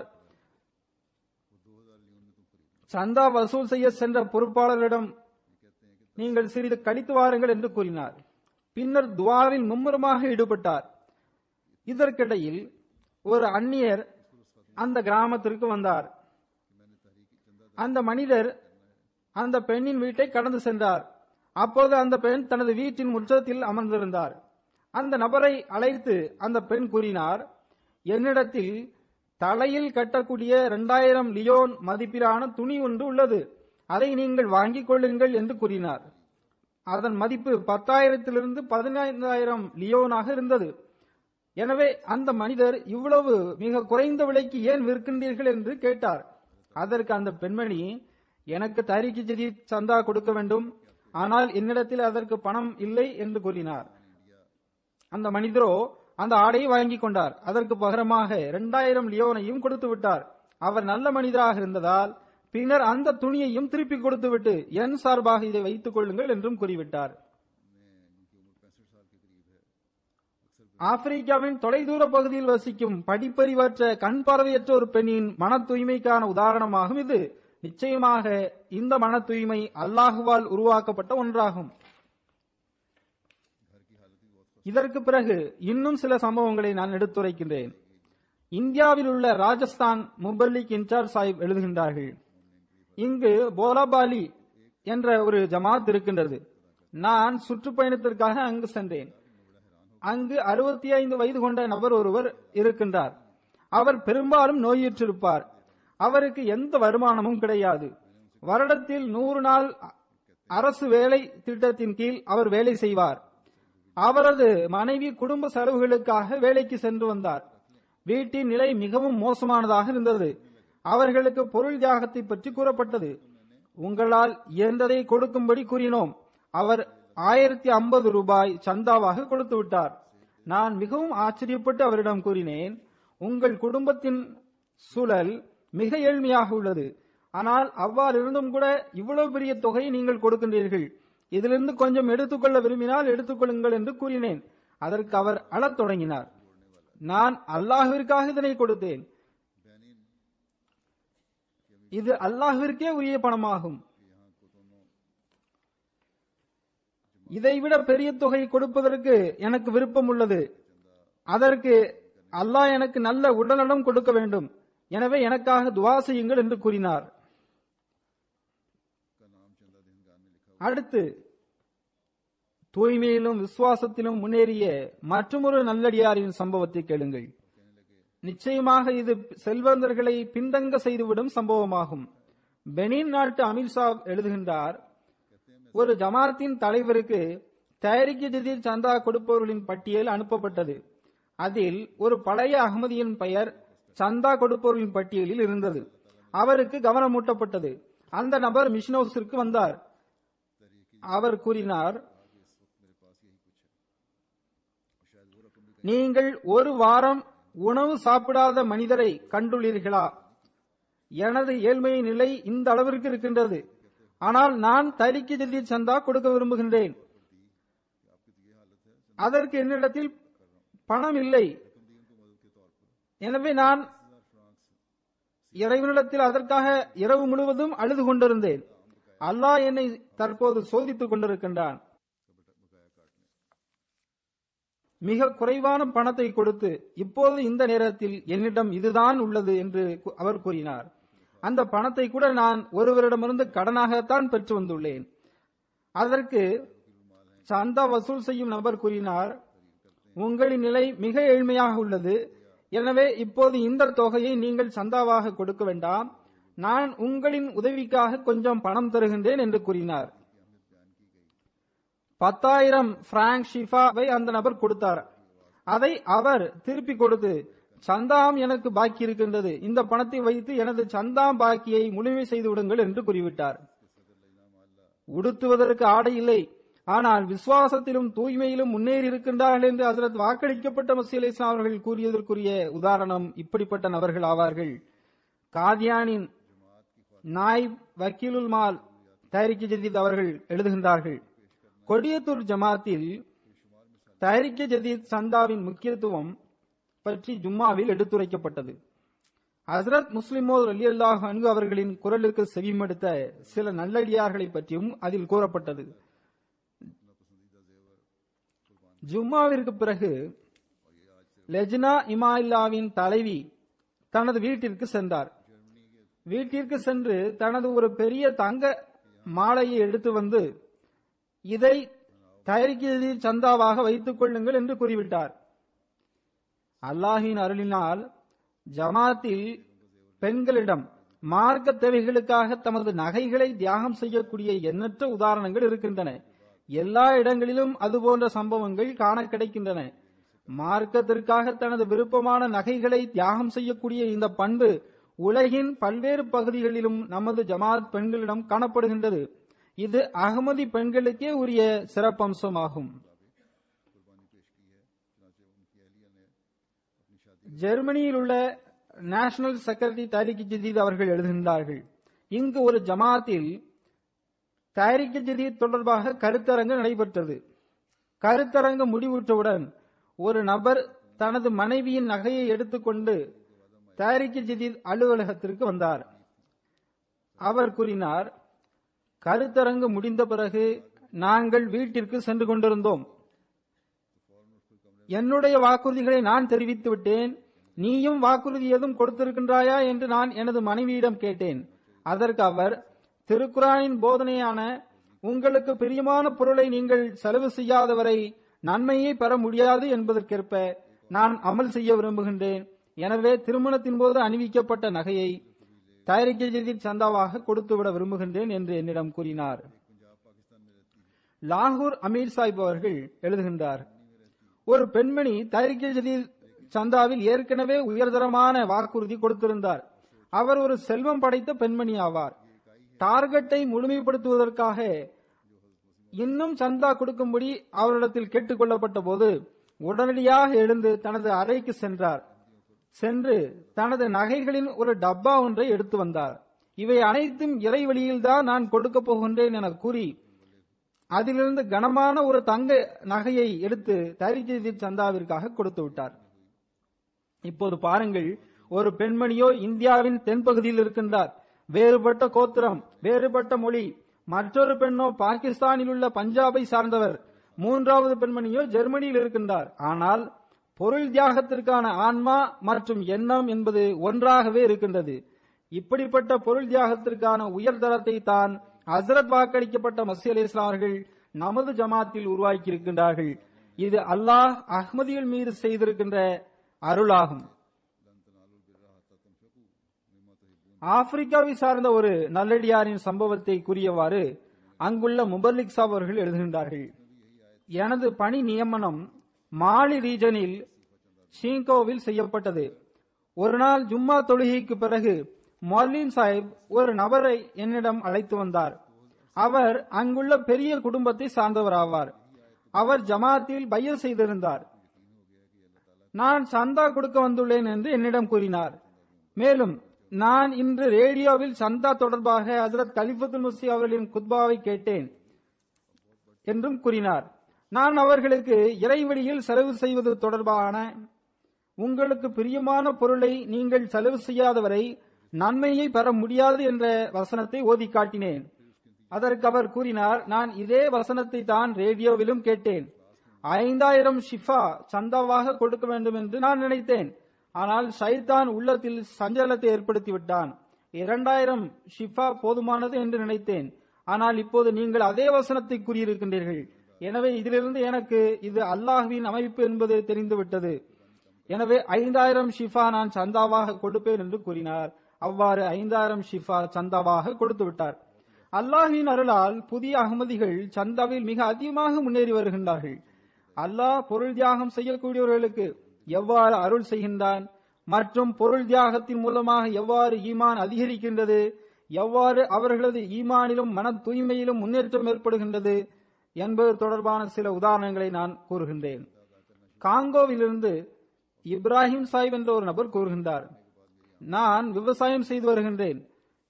சந்தா வசூல் செய்ய சென்ற பொறுப்பாளரிடம் நீங்கள் சிறிது கழித்து வாருங்கள் என்று கூறினார் பின்னர் துவாவில் மும்முரமாக ஈடுபட்டார் இதற்கிடையில் ஒரு அந்நியர் அந்த கிராமத்திற்கு வந்தார் அந்த மனிதர் அந்த பெண்ணின் வீட்டை கடந்து சென்றார் அப்போது அந்த பெண் தனது வீட்டின் முற்றத்தில் அமர்ந்திருந்தார் அந்த நபரை அழைத்து அந்த பெண் கூறினார் என்னிடத்தில் தலையில் கட்டக்கூடிய இரண்டாயிரம் லியோன் மதிப்பிலான துணி ஒன்று உள்ளது அதை நீங்கள் வாங்கிக் கொள்ளுங்கள் என்று கூறினார் அதன் மதிப்பு பத்தாயிரத்திலிருந்து பதினைந்தாயிரம் லியோனாக இருந்தது எனவே அந்த மனிதர் இவ்வளவு மிக குறைந்த விலைக்கு ஏன் விற்கின்றீர்கள் என்று கேட்டார் அதற்கு அந்த பெண்மணி எனக்கு தாரிக்கு ஜதீத் சந்தா கொடுக்க வேண்டும் ஆனால் என்னிடத்தில் அதற்கு பணம் இல்லை என்று கூறினார் அந்த மனிதரோ அந்த ஆடையை வாங்கிக் கொண்டார் அதற்கு பகரமாக இரண்டாயிரம் லியோனையும் கொடுத்து விட்டார் அவர் நல்ல மனிதராக இருந்ததால் பின்னர் அந்த துணியையும் திருப்பி கொடுத்துவிட்டு என் சார்பாக இதை வைத்துக் கொள்ளுங்கள் என்றும் கூறிவிட்டார் ஆப்பிரிக்காவின் தொலைதூர பகுதியில் வசிக்கும் படிப்பறிவற்ற கண் பார்வையற்ற ஒரு பெண்ணின் மன தூய்மைக்கான உதாரணமாகும் இது நிச்சயமாக இந்த மன தூய்மை அல்லாஹுவால் உருவாக்கப்பட்ட ஒன்றாகும் இதற்கு பிறகு இன்னும் சில சம்பவங்களை நான் எடுத்துரைக்கின்றேன் இந்தியாவில் உள்ள ராஜஸ்தான் முபல்லிக் இன்சார்ஜ் சாஹிப் எழுதுகின்றார்கள் இங்கு போலாபாலி என்ற ஒரு ஜமாத் இருக்கின்றது நான் சுற்றுப்பயணத்திற்காக அங்கு சென்றேன் அங்கு அறுபத்தி ஐந்து வயது கொண்ட நபர் ஒருவர் இருக்கின்றார் அவர் பெரும்பாலும் நோயுற்றிருப்பார் அவருக்கு எந்த வருமானமும் கிடையாது வருடத்தில் நூறு நாள் அரசு வேலை திட்டத்தின் கீழ் அவர் வேலை செய்வார் அவரது மனைவி குடும்ப செலவுகளுக்காக வேலைக்கு சென்று வந்தார் வீட்டின் நிலை மிகவும் மோசமானதாக இருந்தது அவர்களுக்கு பொருள் தியாகத்தை பற்றி கூறப்பட்டது உங்களால் இயன்றதை கொடுக்கும்படி கூறினோம் அவர் ஆயிரத்தி ஐம்பது ரூபாய் சந்தாவாக கொடுத்து விட்டார் நான் மிகவும் ஆச்சரியப்பட்டு அவரிடம் கூறினேன் உங்கள் குடும்பத்தின் சூழல் மிக ஏழ்மையாக உள்ளது ஆனால் அவ்வாறு இருந்தும் கூட இவ்வளவு பெரிய தொகையை நீங்கள் கொடுக்கின்றீர்கள் இதிலிருந்து கொஞ்சம் எடுத்துக்கொள்ள விரும்பினால் எடுத்துக்கொள்ளுங்கள் என்று கூறினேன் அதற்கு அவர் அழத் தொடங்கினார் நான் அல்லாஹிற்காக இதனை கொடுத்தேன் இது அல்லாஹிற்கே உரிய பணமாகும் இதைவிட பெரிய தொகை கொடுப்பதற்கு எனக்கு விருப்பம் உள்ளது அதற்கு அல்லாஹ் எனக்கு நல்ல உடல்நலம் கொடுக்க வேண்டும் எனவே எனக்காக துவா செய்யுங்கள் என்று கூறினார் அடுத்து தூய்மையிலும் விசுவாசத்திலும் முன்னேறிய மற்றொரு நல்லடியாரின் சம்பவத்தை கேளுங்கள் நிச்சயமாக இது செல்வந்தர்களை பின்தங்க செய்துவிடும் சம்பவமாகும் பெனின் நாட்டு அமீர் சாப் எழுதுகின்றார் ஒரு ஜமாத்தின் தலைவருக்கு தயாரிக்க ஜதீர் சந்தா கொடுப்பவர்களின் பட்டியல் அனுப்பப்பட்டது அதில் ஒரு பழைய அகமதியின் பெயர் சந்தா கொடுப்பவர்களின் பட்டியலில் இருந்தது அவருக்கு கவனமூட்டப்பட்டது அந்த நபர் மிஷன் ஹவுஸிற்கு வந்தார் அவர் கூறினார் நீங்கள் ஒரு வாரம் உணவு சாப்பிடாத மனிதரை கண்டுள்ளீர்களா எனது ஏழ்மையை நிலை இந்த அளவிற்கு இருக்கின்றது ஆனால் நான் தரிக்கு ஜல்தி சந்தா கொடுக்க விரும்புகின்றேன் அதற்கு என்னிடத்தில் பணம் இல்லை எனவே நான் இறைவனிடத்தில் அதற்காக இரவு முழுவதும் அழுது கொண்டிருந்தேன் அல்லாஹ் என்னை தற்போது சோதித்துக் கொண்டிருக்கின்றான் மிக குறைவான பணத்தை கொடுத்து இப்போது இந்த நேரத்தில் என்னிடம் இதுதான் உள்ளது என்று கு- அவர் கூறினார் அந்த பணத்தை கூட நான் ஒருவரிடமிருந்து கடனாகத்தான் பெற்று வந்துள்ளேன் அதற்கு சந்தா வசூல் செய்யும் நபர் கூறினார் உங்களின் நிலை மிக ஏழ்மையாக உள்ளது எனவே இப்போது இந்த தொகையை நீங்கள் சந்தாவாக கொடுக்க வேண்டாம் நான் உங்களின் உதவிக்காக கொஞ்சம் பணம் தருகின்றேன் என்று கூறினார் பத்தாயிரம் பிராங்க் ஷிஃபாவை அந்த நபர் கொடுத்தார் அதை அவர் திருப்பி கொடுத்து சந்தாம் எனக்கு பாக்கி இருக்கின்றது இந்த பணத்தை வைத்து எனது சந்தாம் பாக்கியை முழுமை செய்து விடுங்கள் என்று கூறிவிட்டார் உடுத்துவதற்கு ஆடை இல்லை ஆனால் விசுவாசத்திலும் தூய்மையிலும் முன்னேறி இருக்கின்றார்கள் என்று ஹசரத் வாக்களிக்கப்பட்ட மசீல் இஸ்லாம் அவர்கள் கூறியதற்குரிய உதாரணம் இப்படிப்பட்ட நபர்கள் ஆவார்கள் காதியானின் நாய் வக்கீலுல் மால் தயாரிக்க ஜதீத் அவர்கள் எழுதுகின்றார்கள் கொடியத்தூர் ஜமாத்தில் தயாரிக்க ஜதீத் சந்தாவின் முக்கியத்துவம் பற்றி ஜும்மாவில் எடுத்துரைக்கப்பட்டது ஹசரத் முஸ்லிமோர் அலி அல்லாஹ் அன்கு அவர்களின் குரலுக்கு செவிமடுத்த சில நல்லடியார்களை பற்றியும் அதில் கூறப்பட்டது ஜும்மாவிற்கு பிறகு லெஜ்னா இமாயில்லாவின் தலைவி தனது வீட்டிற்கு சென்றார் வீட்டிற்கு சென்று தனது ஒரு பெரிய தங்க மாலையை எடுத்து வந்து இதை தயாரிக்கிறது சந்தாவாக வைத்துக் கொள்ளுங்கள் என்று கூறிவிட்டார் அல்லாஹின் அருளினால் ஜமாத்தில் பெண்களிடம் மார்க்க தேவைகளுக்காக தமது நகைகளை தியாகம் செய்யக்கூடிய எண்ணற்ற உதாரணங்கள் இருக்கின்றன எல்லா இடங்களிலும் அதுபோன்ற சம்பவங்கள் காண கிடைக்கின்றன மார்க்கத்திற்காக தனது விருப்பமான நகைகளை தியாகம் செய்யக்கூடிய இந்த பண்பு உலகின் பல்வேறு பகுதிகளிலும் நமது ஜமாத் பெண்களிடம் காணப்படுகின்றது இது அகமதி பெண்களுக்கே உரிய சிறப்பம்சமாகும் ஜெர்மனியில் உள்ள நேஷனல் செக்ரட்டரி தாரிக் ஜதீத் அவர்கள் எழுதுகின்றார்கள் இங்கு ஒரு ஜமாத்தில் தாரிக் ஜதீத் தொடர்பாக கருத்தரங்கு நடைபெற்றது கருத்தரங்கு முடிவுற்றவுடன் ஒரு நபர் தனது மனைவியின் நகையை எடுத்துக்கொண்டு தாரிக் ஜதீத் அலுவலகத்திற்கு வந்தார் அவர் கூறினார் கருத்தரங்கு முடிந்த பிறகு நாங்கள் வீட்டிற்கு சென்று கொண்டிருந்தோம் என்னுடைய வாக்குறுதிகளை நான் தெரிவித்து விட்டேன் நீயும் வாக்குறுதி எதுவும் கொடுத்திருக்கின்றாயா என்று நான் எனது மனைவியிடம் கேட்டேன் அதற்கு அவர் திருக்குறானின் போதனையான உங்களுக்கு பிரியமான பொருளை நீங்கள் செலவு செய்யாதவரை நன்மையை பெற முடியாது என்பதற்கேற்ப நான் அமல் செய்ய விரும்புகின்றேன் எனவே திருமணத்தின் போது அணிவிக்கப்பட்ட நகையை தயாரிக்க சந்தாவாக கொடுத்துவிட விரும்புகின்றேன் என்று என்னிடம் கூறினார் லாகூர் அமீர் சாஹிப் அவர்கள் எழுதுகின்றார் ஒரு பெண்மணி தயாரிக்க ஜதீர் சந்தாவில் ஏற்கனவே உயர்தரமான வாக்குறுதி கொடுத்திருந்தார் அவர் ஒரு செல்வம் படைத்த பெண்மணி ஆவார் டார்கெட்டை முழுமைப்படுத்துவதற்காக இன்னும் சந்தா கொடுக்கும்படி அவரிடத்தில் கேட்டுக் கொள்ளப்பட்ட போது உடனடியாக எழுந்து தனது அறைக்கு சென்றார் சென்று தனது நகைகளின் ஒரு டப்பா ஒன்றை எடுத்து வந்தார் இவை அனைத்தும் இறை வழியில்தான் நான் கொடுக்க போகின்றேன் என கூறி அதிலிருந்து கனமான ஒரு தங்க நகையை எடுத்து தரிஜி சந்தாவிற்காக கொடுத்து விட்டார் இப்போது பாருங்கள் ஒரு பெண்மணியோ இந்தியாவின் தென்பகுதியில் இருக்கின்றார் வேறுபட்ட கோத்திரம் வேறுபட்ட மொழி மற்றொரு பெண்ணோ பாகிஸ்தானில் உள்ள பஞ்சாபை சார்ந்தவர் மூன்றாவது பெண்மணியோ ஜெர்மனியில் இருக்கின்றார் ஆனால் பொருள் தியாகத்திற்கான ஆன்மா மற்றும் எண்ணம் என்பது ஒன்றாகவே இருக்கின்றது இப்படிப்பட்ட பொருள் தியாகத்திற்கான உயர்தரத்தை தான் ஹசரத் வாக்களிக்கப்பட்ட மசி அலி இஸ்லாம் அவர்கள் நமது ஜமாத்தில் உருவாக்கி இருக்கின்றார்கள் இது அல்லாஹ் அஹ்மதிகள் மீது செய்திருக்கின்ற அருளாகும் ஆப்பிரிக்காவை சார்ந்த ஒரு நல்லடியாரின் சம்பவத்தை கூறியவாறு அங்குள்ள முபர்லிக் சாப் அவர்கள் எழுதுகின்றார்கள் எனது பணி நியமனம் மாலி ரீஜனில் ஷீங்கோவில் செய்யப்பட்டது ஒரு நாள் ஜும்மா தொழுகைக்கு பிறகு மொர்லின் சாஹிப் ஒரு நபரை என்னிடம் அழைத்து வந்தார் அவர் அங்குள்ள பெரிய குடும்பத்தை சார்ந்தவர் ஆவார் அவர் ஜமாத்தில் பைய செய்திருந்தார் நான் சந்தா கொடுக்க வந்துள்ளேன் என்று என்னிடம் கூறினார் மேலும் நான் இன்று ரேடியோவில் சந்தா தொடர்பாக ஹசரத் கலிஃபத்துல் முஸ்தி அவர்களின் குத்பாவை கேட்டேன் என்றும் கூறினார் நான் அவர்களுக்கு இறைவழியில் செலவு செய்வது தொடர்பான உங்களுக்கு பிரியமான பொருளை நீங்கள் செலவு செய்யாதவரை நன்மையை பெற முடியாது என்ற வசனத்தை ஓதி காட்டினேன் அதற்கு அவர் கூறினார் நான் இதே வசனத்தை தான் ரேடியோவிலும் கேட்டேன் ஐந்தாயிரம் ஷிஃபா சந்தாவாக கொடுக்க வேண்டும் என்று நான் நினைத்தேன் ஆனால் ஷைத்தான் உள்ளத்தில் சஞ்சலத்தை ஏற்படுத்தி விட்டான் இரண்டாயிரம் ஷிஃபா போதுமானது என்று நினைத்தேன் ஆனால் இப்போது நீங்கள் அதே வசனத்தை கூறியிருக்கின்றீர்கள் எனவே இதிலிருந்து எனக்கு இது அல்லாஹ்வின் அமைப்பு என்பது தெரிந்துவிட்டது எனவே ஐந்தாயிரம் ஷிஃபா நான் சந்தாவாக கொடுப்பேன் என்று கூறினார் அவ்வாறு ஐந்தாயிரம் ஷிஃபா சந்தாவாக கொடுத்து விட்டார் அல்லாஹின் அருளால் புதிய அகமதிகள் சந்தாவில் மிக அதிகமாக முன்னேறி வருகின்றார்கள் அல்லாஹ் பொருள் தியாகம் செய்யக்கூடியவர்களுக்கு எவ்வாறு அருள் செய்கின்றான் மற்றும் பொருள் தியாகத்தின் மூலமாக எவ்வாறு ஈமான் அதிகரிக்கின்றது எவ்வாறு அவர்களது ஈமானிலும் மன தூய்மையிலும் முன்னேற்றம் ஏற்படுகின்றது என்பது தொடர்பான சில உதாரணங்களை நான் கூறுகின்றேன் காங்கோவிலிருந்து இப்ராஹிம் சாஹிப் என்ற ஒரு நபர் கூறுகின்றார் நான் விவசாயம் செய்து வருகின்றேன்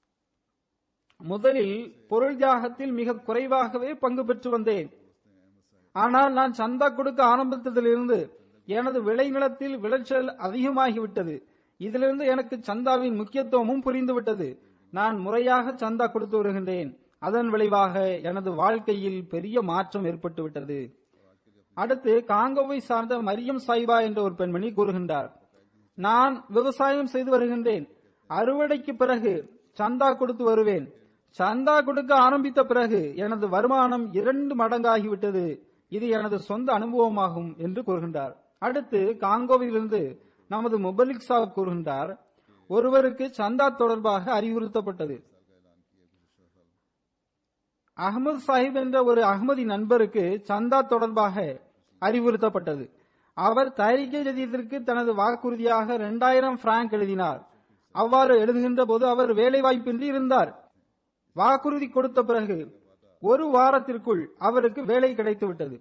முதலில் பொருள் தியாகத்தில் மிக குறைவாகவே பங்கு பெற்று வந்தேன் ஆனால் நான் சந்தா கொடுக்க ஆரம்பித்ததிலிருந்து எனது விளைநிலத்தில் விளைச்சல் அதிகமாகிவிட்டது இதிலிருந்து எனக்கு சந்தாவின் முக்கியத்துவமும் புரிந்துவிட்டது நான் முறையாக சந்தா கொடுத்து வருகின்றேன் அதன் விளைவாக எனது வாழ்க்கையில் பெரிய மாற்றம் ஏற்பட்டு விட்டது அடுத்து காங்கோவை சார்ந்த மரியம் சாய்பா என்ற ஒரு பெண்மணி கூறுகின்றார் நான் விவசாயம் செய்து வருகின்றேன் அறுவடைக்கு பிறகு சந்தா கொடுத்து வருவேன் சந்தா கொடுக்க ஆரம்பித்த பிறகு எனது வருமானம் இரண்டு மடங்காகிவிட்டது இது எனது சொந்த அனுபவமாகும் என்று கூறுகின்றார் அடுத்து காங்கோவிலிருந்து நமது முபலிக் சாப் கூறுகின்றார் ஒருவருக்கு சந்தா தொடர்பாக அறிவுறுத்தப்பட்டது அகமது சாஹிப் என்ற ஒரு அகமதி நண்பருக்கு சந்தா தொடர்பாக அறிவுறுத்தப்பட்டது அவர் தயாரிக்கை ஜதீதிற்கு தனது வாக்குறுதியாக இரண்டாயிரம் பிராங்க் எழுதினார் அவ்வாறு எழுதுகின்ற போது அவர் வேலை வாய்ப்பின்றி இருந்தார் வாக்குறுதி கொடுத்த பிறகு ஒரு வாரத்திற்குள் அவருக்கு வேலை கிடைத்து விட்டது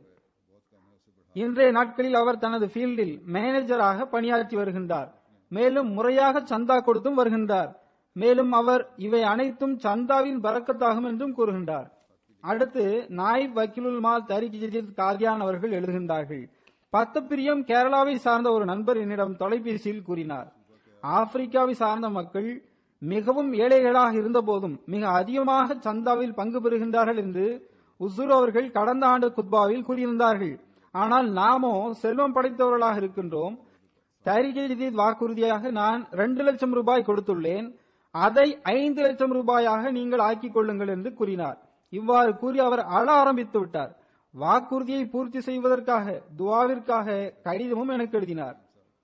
இன்றைய நாட்களில் அவர் தனது ஃபீல்டில் மேனேஜராக பணியாற்றி வருகின்றார் மேலும் முறையாக சந்தா கொடுத்தும் வருகின்றார் மேலும் அவர் இவை அனைத்தும் சந்தாவின் பறக்கத்தாகும் என்றும் கூறுகின்றார் அடுத்து நாயிப் வக்கீலுல் மால் தரிக் ஜதீத் கார்யான் அவர்கள் எழுதுகின்றார்கள் பத்து பிரியம் கேரளாவை சார்ந்த ஒரு நண்பர் என்னிடம் தொலைபேசியில் கூறினார் ஆப்பிரிக்காவை சார்ந்த மக்கள் மிகவும் ஏழைகளாக இருந்த போதும் மிக அதிகமாக சந்தாவில் பங்கு பெறுகின்றார்கள் என்று உசூர் அவர்கள் கடந்த ஆண்டு குத்பாவில் கூறியிருந்தார்கள் ஆனால் நாமோ செல்வம் படைத்தவர்களாக இருக்கின்றோம் தயாரிக்கை ஜதீத் வாக்குறுதியாக நான் இரண்டு லட்சம் ரூபாய் கொடுத்துள்ளேன் அதை ஐந்து லட்சம் ரூபாயாக நீங்கள் ஆக்கிக் கொள்ளுங்கள் என்று கூறினார் இவ்வாறு கூறி அவர் அழ ஆரம்பித்து விட்டார் வாக்குறுதியை பூர்த்தி செய்வதற்காக துவாவிற்காக கடிதமும் எனக்கு எழுதினார்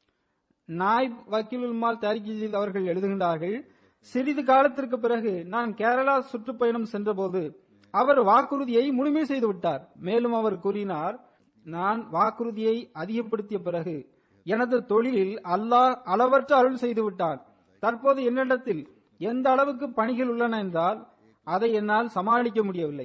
நாய்ப் வக்கீலுல் மால் தயாரிக்கை அவர்கள் எழுதுகின்றார்கள் சிறிது காலத்திற்கு பிறகு நான் கேரளா சுற்றுப்பயணம் சென்றபோது அவர் வாக்குறுதியை முழுமை செய்து விட்டார் மேலும் அவர் கூறினார் நான் வாக்குறுதியை அதிகப்படுத்திய பிறகு எனது தொழிலில் அல்லாஹ் அளவற்ற அருள் செய்து விட்டான் தற்போது என்னிடத்தில் எந்த அளவுக்கு பணிகள் உள்ளன என்றால் அதை என்னால் சமாளிக்க முடியவில்லை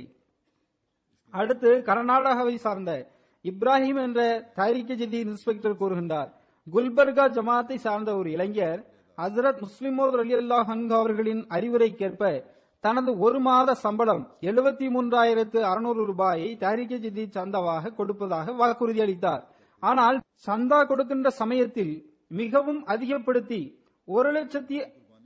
அடுத்து கர்நாடகாவை சார்ந்த இப்ராஹிம் என்ற தாரிக்க ஜதி இன்ஸ்பெக்டர் கூறுகின்றார் குல்பர்கா ஜமாத்தை சார்ந்த ஒரு இளைஞர் ஹசரத் முஸ்லிமோத் அலி அல்லாஹ் அவர்களின் அறிவுரைக்கேற்ப தனது ஒரு மாத சம்பளம் எழுபத்தி மூன்றாயிரத்து அறுநூறு ரூபாயை தாரிக்க ஜதி சந்தாவாக கொடுப்பதாக வாக்குறுதி அளித்தார் ஆனால் சந்தா கொடுக்கின்ற சமயத்தில் மிகவும் அதிகப்படுத்தி ஒரு லட்சத்தி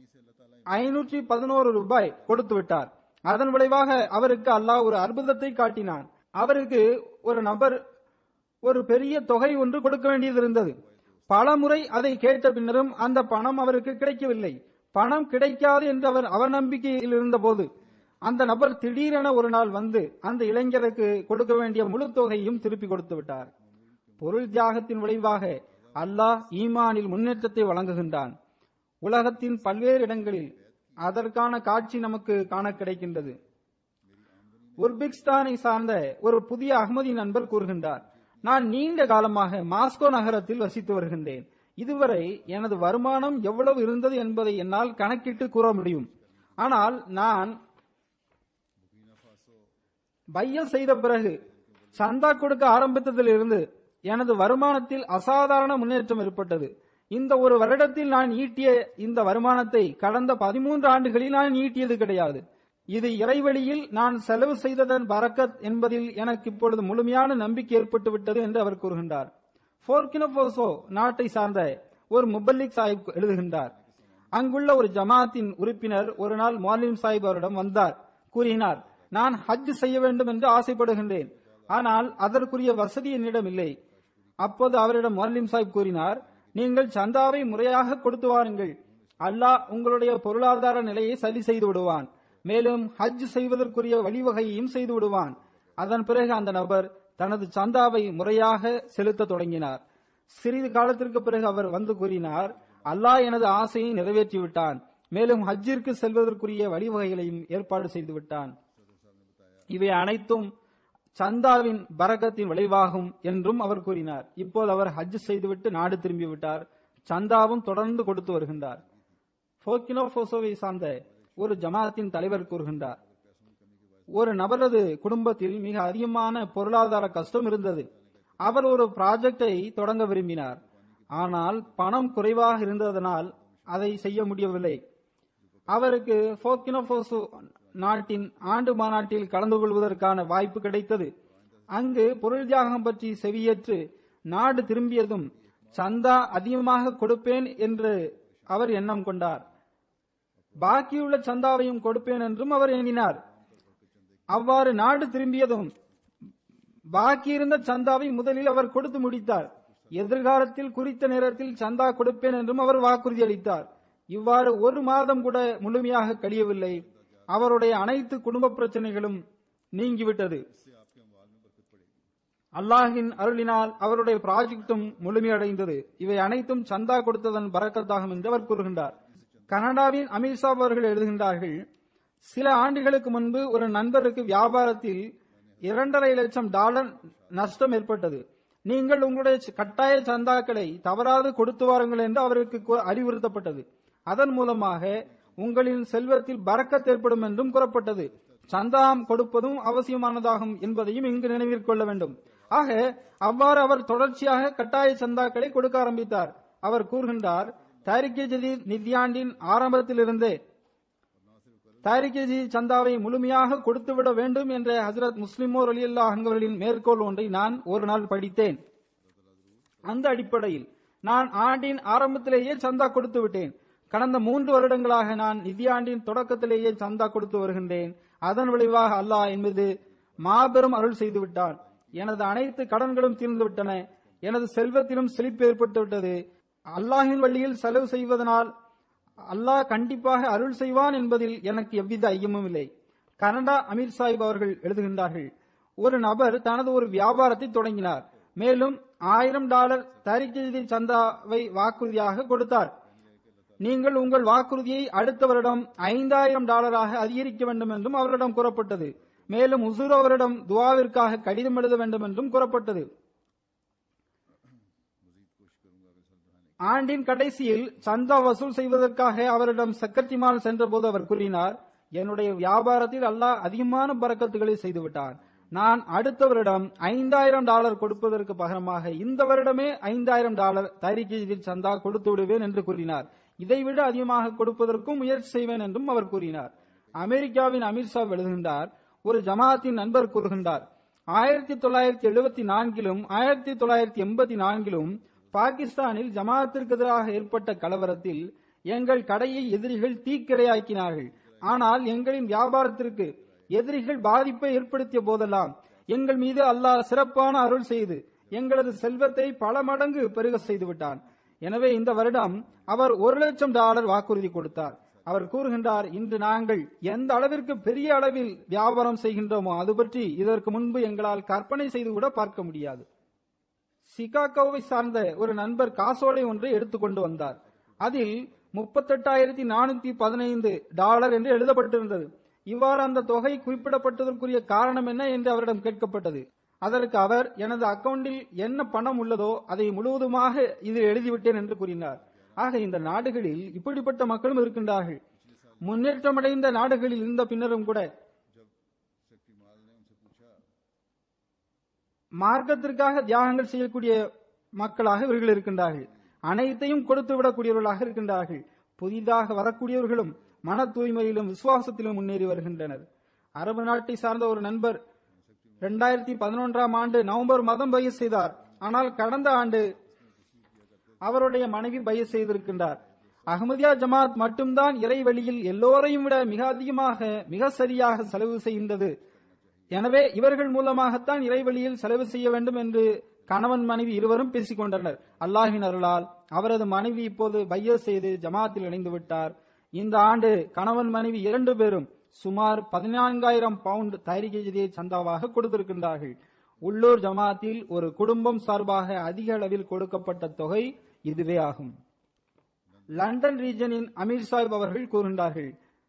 ஐநூற்றி பதினோரு ரூபாய் கொடுத்து விட்டார் அதன் விளைவாக அவருக்கு அல்லாஹ் ஒரு அற்புதத்தை காட்டினான் அவருக்கு ஒரு நபர் ஒரு பெரிய தொகை ஒன்று கொடுக்க வேண்டியது இருந்தது பலமுறை அதை கேட்ட பின்னரும் அந்த பணம் அவருக்கு கிடைக்கவில்லை பணம் கிடைக்காது என்று அவர் அவநம்பிக்கையில் இருந்தபோது அந்த நபர் திடீரென ஒரு நாள் வந்து அந்த இளைஞருக்கு கொடுக்க வேண்டிய முழு தொகையும் திருப்பி கொடுத்து விட்டார் பொருள் தியாகத்தின் விளைவாக அல்லாஹ் ஈமானில் முன்னேற்றத்தை வழங்குகின்றான் உலகத்தின் பல்வேறு இடங்களில் அதற்கான காட்சி நமக்கு காண கிடைக்கின்றது உர்பிக்ஸ்தானை சார்ந்த ஒரு புதிய அகமதி நண்பர் கூறுகின்றார் நான் நீண்ட காலமாக மாஸ்கோ நகரத்தில் வசித்து வருகின்றேன் இதுவரை எனது வருமானம் எவ்வளவு இருந்தது என்பதை என்னால் கணக்கிட்டு கூற முடியும் ஆனால் நான் பையம் செய்த பிறகு சந்தா கொடுக்க ஆரம்பித்ததிலிருந்து எனது வருமானத்தில் அசாதாரண முன்னேற்றம் ஏற்பட்டது இந்த ஒரு வருடத்தில் நான் ஈட்டிய இந்த வருமானத்தை கடந்த பதிமூன்று ஆண்டுகளில் நான் ஈட்டியது கிடையாது இது இறைவழியில் நான் செலவு செய்ததன் பரக்கத் என்பதில் எனக்கு இப்பொழுது முழுமையான நம்பிக்கை ஏற்பட்டு விட்டது என்று அவர் கூறுகின்றார் போர்கினோபோசோ நாட்டை சார்ந்த ஒரு முபல்லிக் சாஹிப் எழுதுகின்றார் அங்குள்ள ஒரு ஜமாத்தின் உறுப்பினர் ஒரு நாள் மௌலிம் சாஹிப் அவரிடம் வந்தார் கூறினார் நான் ஹஜ் செய்ய வேண்டும் என்று ஆசைப்படுகின்றேன் ஆனால் அதற்குரிய வசதி என்னிடம் இல்லை அப்போது அவரிடம் மௌலிம் சாஹிப் கூறினார் நீங்கள் சந்தாவை முறையாக கொடுத்து வாருங்கள் அல்லாஹ் உங்களுடைய பொருளாதார நிலையை சரி செய்து விடுவான் மேலும் ஹஜ் செய்வதற்குரிய வழிவகையையும் செய்து விடுவான் அதன் பிறகு அந்த நபர் தனது சந்தாவை முறையாக செலுத்த தொடங்கினார் சிறிது காலத்திற்கு பிறகு அவர் வந்து கூறினார் அல்லாஹ் எனது ஆசையை நிறைவேற்றி விட்டான் மேலும் ஹஜ்ஜிற்கு செல்வதற்குரிய வழிவகைகளையும் ஏற்பாடு செய்து விட்டான் இவை அனைத்தும் சந்தாவின் பரக்கத்தின் விளைவாகும் என்றும் அவர் கூறினார் இப்போது அவர் ஹஜ் செய்துவிட்டு நாடு திரும்பி விட்டார் சந்தாவும் தொடர்ந்து கொடுத்து வருகின்றார் போக்கினோ போசோவை சார்ந்த ஒரு ஜமாத்தின் தலைவர் கூறுகின்றார் ஒரு நபரது குடும்பத்தில் மிக அதிகமான பொருளாதார கஷ்டம் இருந்தது அவர் ஒரு ப்ராஜெக்டை தொடங்க விரும்பினார் ஆனால் பணம் குறைவாக இருந்ததனால் அதை செய்ய முடியவில்லை அவருக்கு போக்கினோபோசோ நாட்டின் ஆண்டு மாநாட்டில் கலந்து கொள்வதற்கான வாய்ப்பு கிடைத்தது அங்கு பொருள் தியாகம் பற்றி செவியேற்று நாடு திரும்பியதும் சந்தா அதிகமாக கொடுப்பேன் என்று அவர் எண்ணம் கொண்டார் பாக்கியுள்ள சந்தாவையும் கொடுப்பேன் என்றும் அவர் எண்ணினார் அவ்வாறு நாடு திரும்பியதும் பாக்கியிருந்த சந்தாவை முதலில் அவர் கொடுத்து முடித்தார் எதிர்காலத்தில் குறித்த நேரத்தில் சந்தா கொடுப்பேன் என்றும் அவர் வாக்குறுதி அளித்தார் இவ்வாறு ஒரு மாதம் கூட முழுமையாக கழியவில்லை அவருடைய அனைத்து குடும்ப பிரச்சனைகளும் நீங்கிவிட்டது அல்லாஹின் அருளினால் அவருடைய ப்ராஜெக்டும் முழுமையடைந்தது இவை அனைத்தும் சந்தா கொடுத்ததன் பறக்கத்தாகும் என்று அவர் கூறுகின்றார் கனடாவின் அமித்ஷா அவர்கள் எழுதுகின்றார்கள் சில ஆண்டுகளுக்கு முன்பு ஒரு நண்பருக்கு வியாபாரத்தில் இரண்டரை லட்சம் டாலர் நஷ்டம் ஏற்பட்டது நீங்கள் உங்களுடைய கட்டாய சந்தாக்களை தவறாது கொடுத்து வாருங்கள் என்று அவருக்கு கூ- அறிவுறுத்தப்பட்டது அதன் மூலமாக உங்களின் செல்வத்தில் பறக்கத் ஏற்படும் என்றும் கூறப்பட்டது சந்தாம் கொடுப்பதும் அவசியமானதாகும் என்பதையும் இங்கு நினைவில் கொள்ள வேண்டும் ஆக அவ்வாறு அவர் தொடர்ச்சியாக கட்டாய சந்தாக்களை கொடுக்க ஆரம்பித்தார் அவர் கூறுகின்றார் தாரிகே ஜதீத் நிதியாண்டின் ஆரம்பத்திலிருந்தே தாரிகேஜி சந்தாவை முழுமையாக கொடுத்துவிட வேண்டும் என்ற ஹசரத் முஸ்லிமோர் அலியல்லா அவர்களின் மேற்கோள் ஒன்றை நான் ஒரு நாள் படித்தேன் அந்த அடிப்படையில் நான் ஆண்டின் ஆரம்பத்திலேயே சந்தா கொடுத்து விட்டேன் கடந்த மூன்று வருடங்களாக நான் நிதியாண்டின் தொடக்கத்திலேயே சந்தா கொடுத்து வருகின்றேன் அதன் விளைவாக அல்லாஹ் என்பது மாபெரும் அருள் செய்து விட்டான் எனது அனைத்து கடன்களும் தீர்ந்து விட்டன எனது செல்வத்திலும் செழிப்பு ஏற்பட்டு விட்டது அல்லாஹின் வழியில் செலவு செய்வதனால் அல்லாஹ் கண்டிப்பாக அருள் செய்வான் என்பதில் எனக்கு எவ்வித ஐயமும் இல்லை கனடா அமீர் சாஹிப் அவர்கள் எழுதுகின்றார்கள் ஒரு நபர் தனது ஒரு வியாபாரத்தை தொடங்கினார் மேலும் ஆயிரம் டாலர் தரிக்கெழுதி சந்தாவை வாக்குறுதியாக கொடுத்தார் நீங்கள் உங்கள் வாக்குறுதியை அடுத்த வருடம் ஐந்தாயிரம் டாலராக அதிகரிக்க வேண்டும் என்றும் அவரிடம் கூறப்பட்டது மேலும் உசூர் அவரிடம் துவாவிற்காக கடிதம் எழுத வேண்டும் என்றும் கூறப்பட்டது ஆண்டின் கடைசியில் சந்தா வசூல் செய்வதற்காக அவரிடம் செக்கத்திமால் சென்றபோது அவர் கூறினார் என்னுடைய வியாபாரத்தில் அல்லாஹ் அதிகமான பறக்கத்துகளை செய்துவிட்டான் நான் அடுத்த வருடம் ஐந்தாயிரம் டாலர் கொடுப்பதற்கு பகரமாக இந்த வருடமே ஐந்தாயிரம் டாலர் தரிக்கையில் சந்தா கொடுத்து விடுவேன் என்று கூறினார் இதைவிட அதிகமாக கொடுப்பதற்கும் முயற்சி செய்வேன் என்றும் அவர் கூறினார் அமெரிக்காவின் அமீர்ஷா எழுதுகின்றார் ஒரு ஜமாத்தின் நண்பர் கூறுகின்றார் ஆயிரத்தி தொள்ளாயிரத்தி எழுபத்தி நான்கிலும் ஆயிரத்தி தொள்ளாயிரத்தி எண்பத்தி நான்கிலும் பாகிஸ்தானில் ஜமாத்திற்கு எதிராக ஏற்பட்ட கலவரத்தில் எங்கள் கடையை எதிரிகள் தீக்கிரையாக்கினார்கள் ஆனால் எங்களின் வியாபாரத்திற்கு எதிரிகள் பாதிப்பை ஏற்படுத்திய போதெல்லாம் எங்கள் மீது அல்லாஹ் சிறப்பான அருள் செய்து எங்களது செல்வத்தை பல மடங்கு பெருக செய்து விட்டான் எனவே இந்த வருடம் அவர் ஒரு லட்சம் டாலர் வாக்குறுதி கொடுத்தார் அவர் கூறுகின்றார் இன்று நாங்கள் எந்த அளவிற்கு பெரிய அளவில் வியாபாரம் செய்கின்றோமோ அது பற்றி இதற்கு முன்பு எங்களால் கற்பனை செய்து கூட பார்க்க முடியாது சிகாகோவை சார்ந்த ஒரு நண்பர் காசோலை ஒன்றை எடுத்துக்கொண்டு வந்தார் அதில் முப்பத்தெட்டாயிரத்தி நானூத்தி பதினைந்து டாலர் என்று எழுதப்பட்டிருந்தது இவ்வாறு அந்த தொகை குறிப்பிடப்பட்டதற்குரிய காரணம் என்ன என்று அவரிடம் கேட்கப்பட்டது அதற்கு அவர் எனது அக்கவுண்டில் என்ன பணம் உள்ளதோ அதை முழுவதுமாக இதில் எழுதிவிட்டேன் என்று கூறினார் ஆக இந்த நாடுகளில் இப்படிப்பட்ட மக்களும் இருக்கின்றார்கள் முன்னேற்றமடைந்த நாடுகளில் இருந்த பின்னரும் கூட மார்க்கத்திற்காக தியாகங்கள் செய்யக்கூடிய மக்களாக இவர்கள் இருக்கின்றார்கள் அனைத்தையும் கொடுத்து விடக்கூடியவர்களாக இருக்கின்றார்கள் புதிதாக வரக்கூடியவர்களும் மன தூய்மையிலும் விசுவாசத்திலும் முன்னேறி வருகின்றனர் அரபு நாட்டை சார்ந்த ஒரு நண்பர் இரண்டாயிரத்தி பதினொன்றாம் ஆண்டு நவம்பர் மாதம் பயிர் செய்தார் ஆனால் கடந்த ஆண்டு அவருடைய மனைவி பயிர் செய்திருக்கின்றார் அகமதியா ஜமாத் மட்டும்தான் இறை வழியில் எல்லோரையும் விட மிக அதிகமாக மிக சரியாக செலவு செய்கின்றது எனவே இவர்கள் மூலமாகத்தான் இறைவழியில் செலவு செய்ய வேண்டும் என்று கணவன் மனைவி இருவரும் பேசிக் கொண்டனர் அல்லாஹின் அருளால் அவரது மனைவி இப்போது பைய செய்து ஜமாத்தில் இணைந்து விட்டார் இந்த ஆண்டு கணவன் மனைவி இரண்டு பேரும் சுமார் பதினான்காயிரம் பவுண்ட் தைரிகை சந்தாவாக கொடுத்திருக்கின்றார்கள் உள்ளூர் ஜமாத்தில் ஒரு குடும்பம் சார்பாக அதிக அளவில் கொடுக்கப்பட்ட தொகை இதுவே ஆகும் லண்டன் ரீஜனின் அமீர் சாஹிப் அவர்கள் கூறுகின்றார்கள்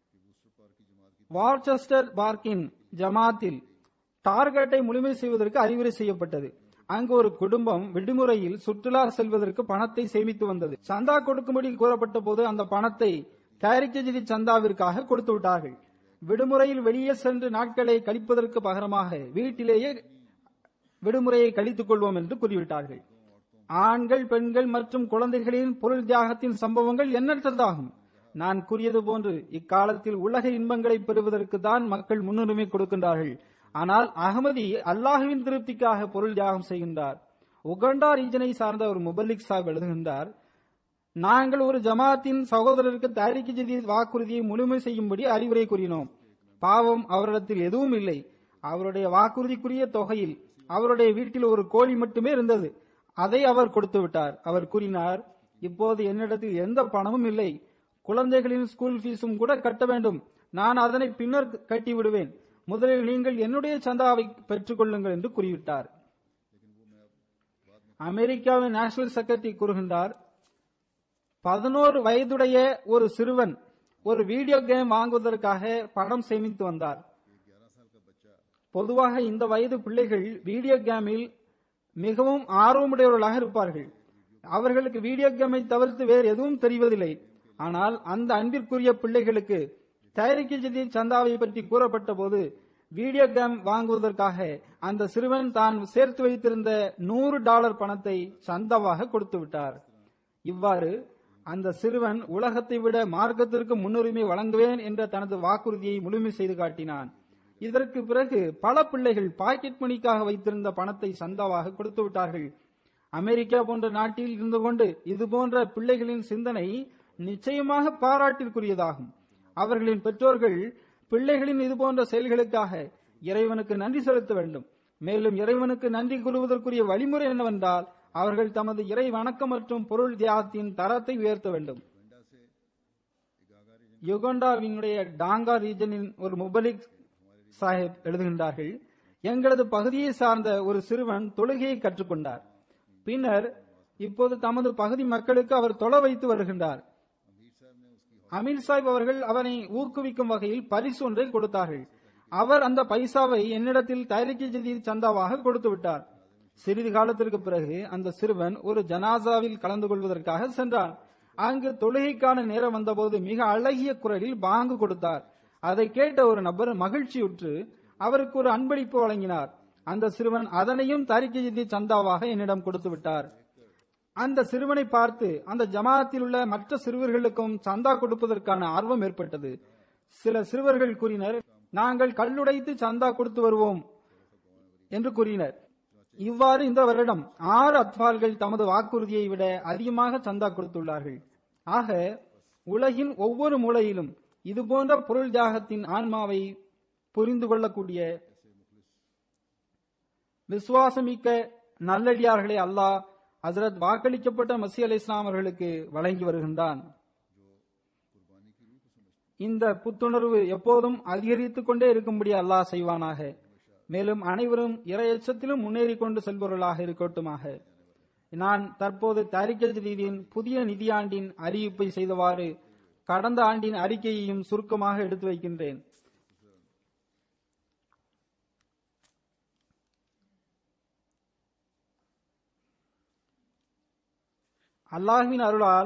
வார்செஸ்டர் பார்க்கின் ஜமாத்தில் டார்கெட்டை முழுமை செய்வதற்கு அறிவுரை செய்யப்பட்டது அங்கு ஒரு குடும்பம் விடுமுறையில் சுற்றுலா செல்வதற்கு பணத்தை சேமித்து வந்தது சந்தா கொடுக்கும்படி கூறப்பட்ட போது அந்த பணத்தை தயாரிக்கஜிதி சந்தாவிற்காக கொடுத்து விட்டார்கள் விடுமுறையில் வெளியே சென்று நாட்களை கழிப்பதற்கு பகரமாக வீட்டிலேயே விடுமுறையை கழித்துக் கொள்வோம் என்று கூறிவிட்டார்கள் ஆண்கள் பெண்கள் மற்றும் குழந்தைகளின் பொருள் தியாகத்தின் சம்பவங்கள் எண்ணற்றதாகும் நான் கூறியது போன்று இக்காலத்தில் உலக இன்பங்களை பெறுவதற்கு தான் மக்கள் முன்னுரிமை கொடுக்கின்றார்கள் ஆனால் அகமதி அல்லாஹுவின் திருப்திக்காக பொருள் தியாகம் செய்கின்றார் உகண்டா ரீஜனை சார்ந்த ஒரு முபல்லிக் சாஹிப் எழுதுகின்றார் நாங்கள் ஒரு ஜமாத்தின் சகோதரருக்கு தாரிக்கு ஜதி வாக்குறுதியை முழுமை செய்யும்படி அறிவுரை கூறினோம் பாவம் அவரிடத்தில் எதுவும் இல்லை அவருடைய வாக்குறுதிக்குரிய தொகையில் அவருடைய வீட்டில் ஒரு கோழி மட்டுமே இருந்தது அதை அவர் கொடுத்து விட்டார் அவர் கூறினார் இப்போது என்னிடத்தில் எந்த பணமும் இல்லை குழந்தைகளின் ஸ்கூல் ஃபீஸும் கூட கட்ட வேண்டும் நான் அதனை பின்னர் கட்டி விடுவேன் முதலில் நீங்கள் என்னுடைய சந்தாவை பெற்றுக் கொள்ளுங்கள் என்று கூறிவிட்டார் அமெரிக்காவின் நேஷனல் செக்ரட்டரி கூறுகின்றார் பதினோரு வயதுடைய ஒரு சிறுவன் ஒரு வீடியோ கேம் வாங்குவதற்காக பணம் சேமித்து வந்தார் பொதுவாக இந்த வயது பிள்ளைகள் வீடியோ கேமில் மிகவும் ஆர்வமுடையவர்களாக இருப்பார்கள் அவர்களுக்கு வீடியோ கேமை தவிர்த்து வேறு எதுவும் தெரிவதில்லை ஆனால் அந்த அன்பிற்குரிய பிள்ளைகளுக்கு தயாரிக்க ஜதி சந்தாவை பற்றி கூறப்பட்ட போது வீடியோ கேம் வாங்குவதற்காக அந்த சிறுவன் தான் சேர்த்து வைத்திருந்த நூறு டாலர் பணத்தை சந்தாவாக கொடுத்து விட்டார் இவ்வாறு அந்த சிறுவன் உலகத்தை விட மார்க்கத்திற்கு முன்னுரிமை வழங்குவேன் என்ற தனது வாக்குறுதியை முழுமை செய்து காட்டினான் இதற்கு பிறகு பல பிள்ளைகள் பாக்கெட் மணிக்காக வைத்திருந்த பணத்தை சந்தாவாக கொடுத்து விட்டார்கள் அமெரிக்கா போன்ற நாட்டில் இருந்து கொண்டு இது போன்ற பிள்ளைகளின் சிந்தனை நிச்சயமாக பாராட்டிற்குரியதாகும் அவர்களின் பெற்றோர்கள் பிள்ளைகளின் இது போன்ற செயல்களுக்காக இறைவனுக்கு நன்றி செலுத்த வேண்டும் மேலும் இறைவனுக்கு நன்றி கூறுவதற்குரிய வழிமுறை என்னவென்றால் அவர்கள் தமது இறை வணக்கம் மற்றும் பொருள் தியாகத்தின் தரத்தை உயர்த்த வேண்டும் யுகண்டாவினுடைய டாங்கா ரீஜனின் ஒரு முபலிக் சாஹிப் எழுதுகின்றார்கள் எங்களது பகுதியை சார்ந்த ஒரு சிறுவன் தொழுகையை கற்றுக்கொண்டார் பின்னர் இப்போது தமது பகுதி மக்களுக்கு அவர் தொலை வைத்து வருகின்றார் அமீர் சாஹிப் அவர்கள் அவனை ஊக்குவிக்கும் வகையில் பரிசு ஒன்றை கொடுத்தார்கள் அவர் அந்த பைசாவை என்னிடத்தில் தயாரிக்க ஜதி சந்தாவாக கொடுத்து விட்டார் சிறிது காலத்திற்கு பிறகு அந்த சிறுவன் ஒரு ஜனாசாவில் கலந்து கொள்வதற்காக சென்றான் அங்கு தொழுகைக்கான நேரம் வந்தபோது மிக அழகிய குரலில் பாங்கு கொடுத்தார் அதை கேட்ட ஒரு நபர் மகிழ்ச்சியுற்று அவருக்கு ஒரு அன்பளிப்பு வழங்கினார் அந்த சிறுவன் அதனையும் தரிக்கை சந்தாவாக என்னிடம் கொடுத்து விட்டார் அந்த சிறுவனை பார்த்து அந்த ஜமாத்தில் உள்ள மற்ற சிறுவர்களுக்கும் சந்தா கொடுப்பதற்கான ஆர்வம் ஏற்பட்டது சில சிறுவர்கள் கூறினர் நாங்கள் கல்லுடைத்து சந்தா கொடுத்து வருவோம் என்று கூறினர் இவ்வாறு இந்த வருடம் ஆறு அத்வால்கள் தமது வாக்குறுதியை விட அதிகமாக சந்தா கொடுத்துள்ளார்கள் ஆக உலகின் ஒவ்வொரு மூலையிலும் இதுபோன்ற பொருள் தியாகத்தின் ஆன்மாவை புரிந்து கொள்ளக்கூடிய விசுவாசமிக்க நல்லடியார்களை அல்லாஹ் ஹசரத் வாக்களிக்கப்பட்ட மசி அலி இஸ்லாம் அவர்களுக்கு வழங்கி வருகின்றான் இந்த புத்துணர்வு எப்போதும் அதிகரித்துக் கொண்டே இருக்கும்படி அல்லாஹ் செய்வானாக மேலும் அனைவரும் இரையச்சத்திலும் முன்னேறி கொண்டு செல்பவர்களாக இருக்கட்டுமாக நான் தற்போது தாரிக ஜதீதின் புதிய நிதியாண்டின் அறிவிப்பை செய்தவாறு கடந்த ஆண்டின் அறிக்கையையும் சுருக்கமாக எடுத்து வைக்கின்றேன் அல்லாஹ்வின் அருளால்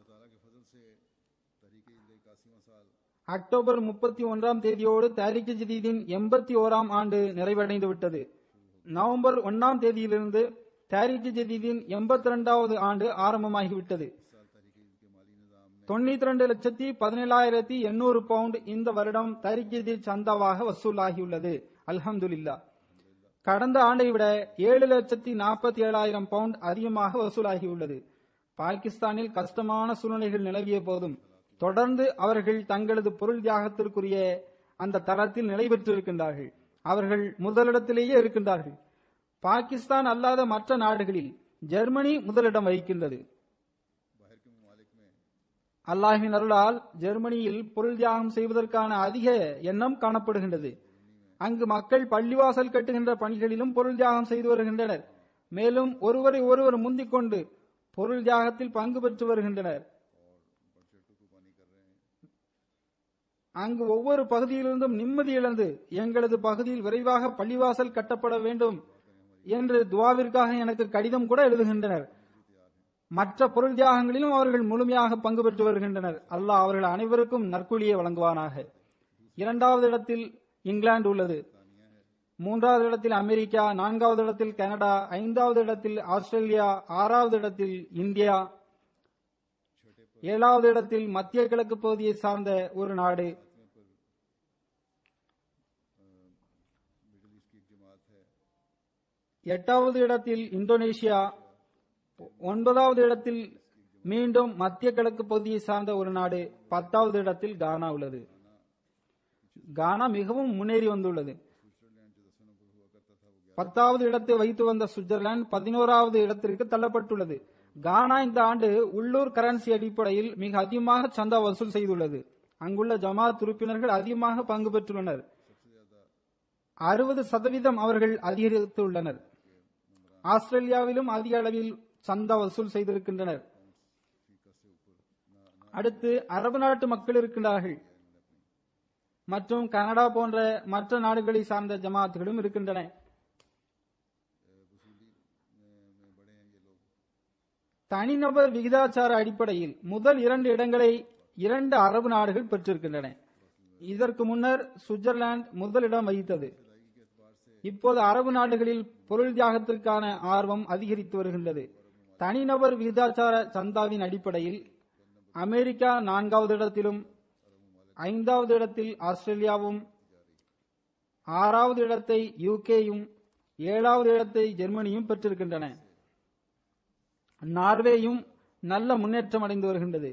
அக்டோபர் முப்பத்தி ஒன்றாம் தேதியோடு தாரிக் ஜதீதின் எண்பத்தி ஓராம் ஆண்டு நிறைவடைந்து விட்டது நவம்பர் ஒன்னாம் தேதியிலிருந்து தாரிக் ஜதீதின் எண்பத்தி இரண்டாவது ஆண்டு ஆரம்பமாகிவிட்டது தொண்ணூத்தி ரெண்டு லட்சத்தி பதினேழாயிரத்தி எண்ணூறு பவுண்ட் இந்த வருடம் தாரிக் ஜதீத் சந்தாவாக வசூலாகியுள்ளது அல்ஹம்துலில்லா கடந்த ஆண்டை விட ஏழு லட்சத்தி நாற்பத்தி ஏழாயிரம் பவுண்ட் அதிகமாக வசூலாகியுள்ளது பாகிஸ்தானில் கஷ்டமான சூழ்நிலைகள் நிலவிய போதும் தொடர்ந்து அவர்கள் தங்களது பொருள் தியாகத்திற்குரிய அந்த தரத்தில் நிலை பெற்றிருக்கின்றார்கள் அவர்கள் முதலிடத்திலேயே இருக்கின்றார்கள் பாகிஸ்தான் அல்லாத மற்ற நாடுகளில் ஜெர்மனி முதலிடம் வகிக்கின்றது அல்லாஹின் அருளால் ஜெர்மனியில் பொருள் தியாகம் செய்வதற்கான அதிக எண்ணம் காணப்படுகின்றது அங்கு மக்கள் பள்ளிவாசல் கட்டுகின்ற பணிகளிலும் பொருள் தியாகம் செய்து வருகின்றனர் மேலும் ஒருவரை ஒருவர் முந்திக் கொண்டு பொருள் தியாகத்தில் பங்கு பெற்று வருகின்றனர் அங்கு ஒவ்வொரு பகுதியிலிருந்தும் நிம்மதி இழந்து எங்களது பகுதியில் விரைவாக பள்ளிவாசல் கட்டப்பட வேண்டும் என்று துவாவிற்காக எனக்கு கடிதம் கூட எழுதுகின்றனர் மற்ற பொருள் தியாகங்களிலும் அவர்கள் முழுமையாக பங்கு பெற்று வருகின்றனர் அல்லாஹ் அவர்கள் அனைவருக்கும் நற்கூலியை வழங்குவானாக இரண்டாவது இடத்தில் இங்கிலாந்து உள்ளது மூன்றாவது இடத்தில் அமெரிக்கா நான்காவது இடத்தில் கனடா ஐந்தாவது இடத்தில் ஆஸ்திரேலியா ஆறாவது இடத்தில் இந்தியா ஏழாவது இடத்தில் மத்திய கிழக்கு பகுதியை சார்ந்த ஒரு நாடு எட்டாவது இடத்தில் இந்தோனேஷியா ஒன்பதாவது இடத்தில் மீண்டும் மத்திய கிழக்கு பகுதியை சார்ந்த ஒரு நாடு பத்தாவது இடத்தில் கானா உள்ளது கானா மிகவும் முன்னேறி வந்துள்ளது பத்தாவது இடத்தை வைத்து வந்த சுவிட்சர்லாந்து பதினோராவது இடத்திற்கு தள்ளப்பட்டுள்ளது கானா இந்த ஆண்டு உள்ளூர் கரன்சி அடிப்படையில் மிக அதிகமாக சந்தா வசூல் செய்துள்ளது அங்குள்ள ஜமாத் உறுப்பினர்கள் அதிகமாக பங்கு பெற்றுள்ளனர் அறுபது சதவீதம் அவர்கள் அதிகரித்துள்ளனர் ஆஸ்திரேலியாவிலும் அதிக அளவில் சந்தா வசூல் செய்திருக்கின்றனர் அடுத்து அரபு நாட்டு மக்கள் இருக்கின்றார்கள் மற்றும் கனடா போன்ற மற்ற நாடுகளை சார்ந்த ஜமாத்துகளும் இருக்கின்றன தனிநபர் விகிதாச்சார அடிப்படையில் முதல் இரண்டு இடங்களை இரண்டு அரபு நாடுகள் பெற்றிருக்கின்றன இதற்கு முன்னர் சுவிட்சர்லாந்து முதலிடம் வகித்தது இப்போது அரபு நாடுகளில் பொருள் தியாகத்திற்கான ஆர்வம் அதிகரித்து வருகின்றது தனிநபர் விகிதாச்சார சந்தாவின் அடிப்படையில் அமெரிக்கா நான்காவது இடத்திலும் ஐந்தாவது இடத்தில் ஆஸ்திரேலியாவும் ஆறாவது இடத்தை யூகேயும் ஏழாவது இடத்தை ஜெர்மனியும் பெற்றிருக்கின்றன நார்வேயும் நல்ல முன்னேற்றம் அடைந்து வருகின்றது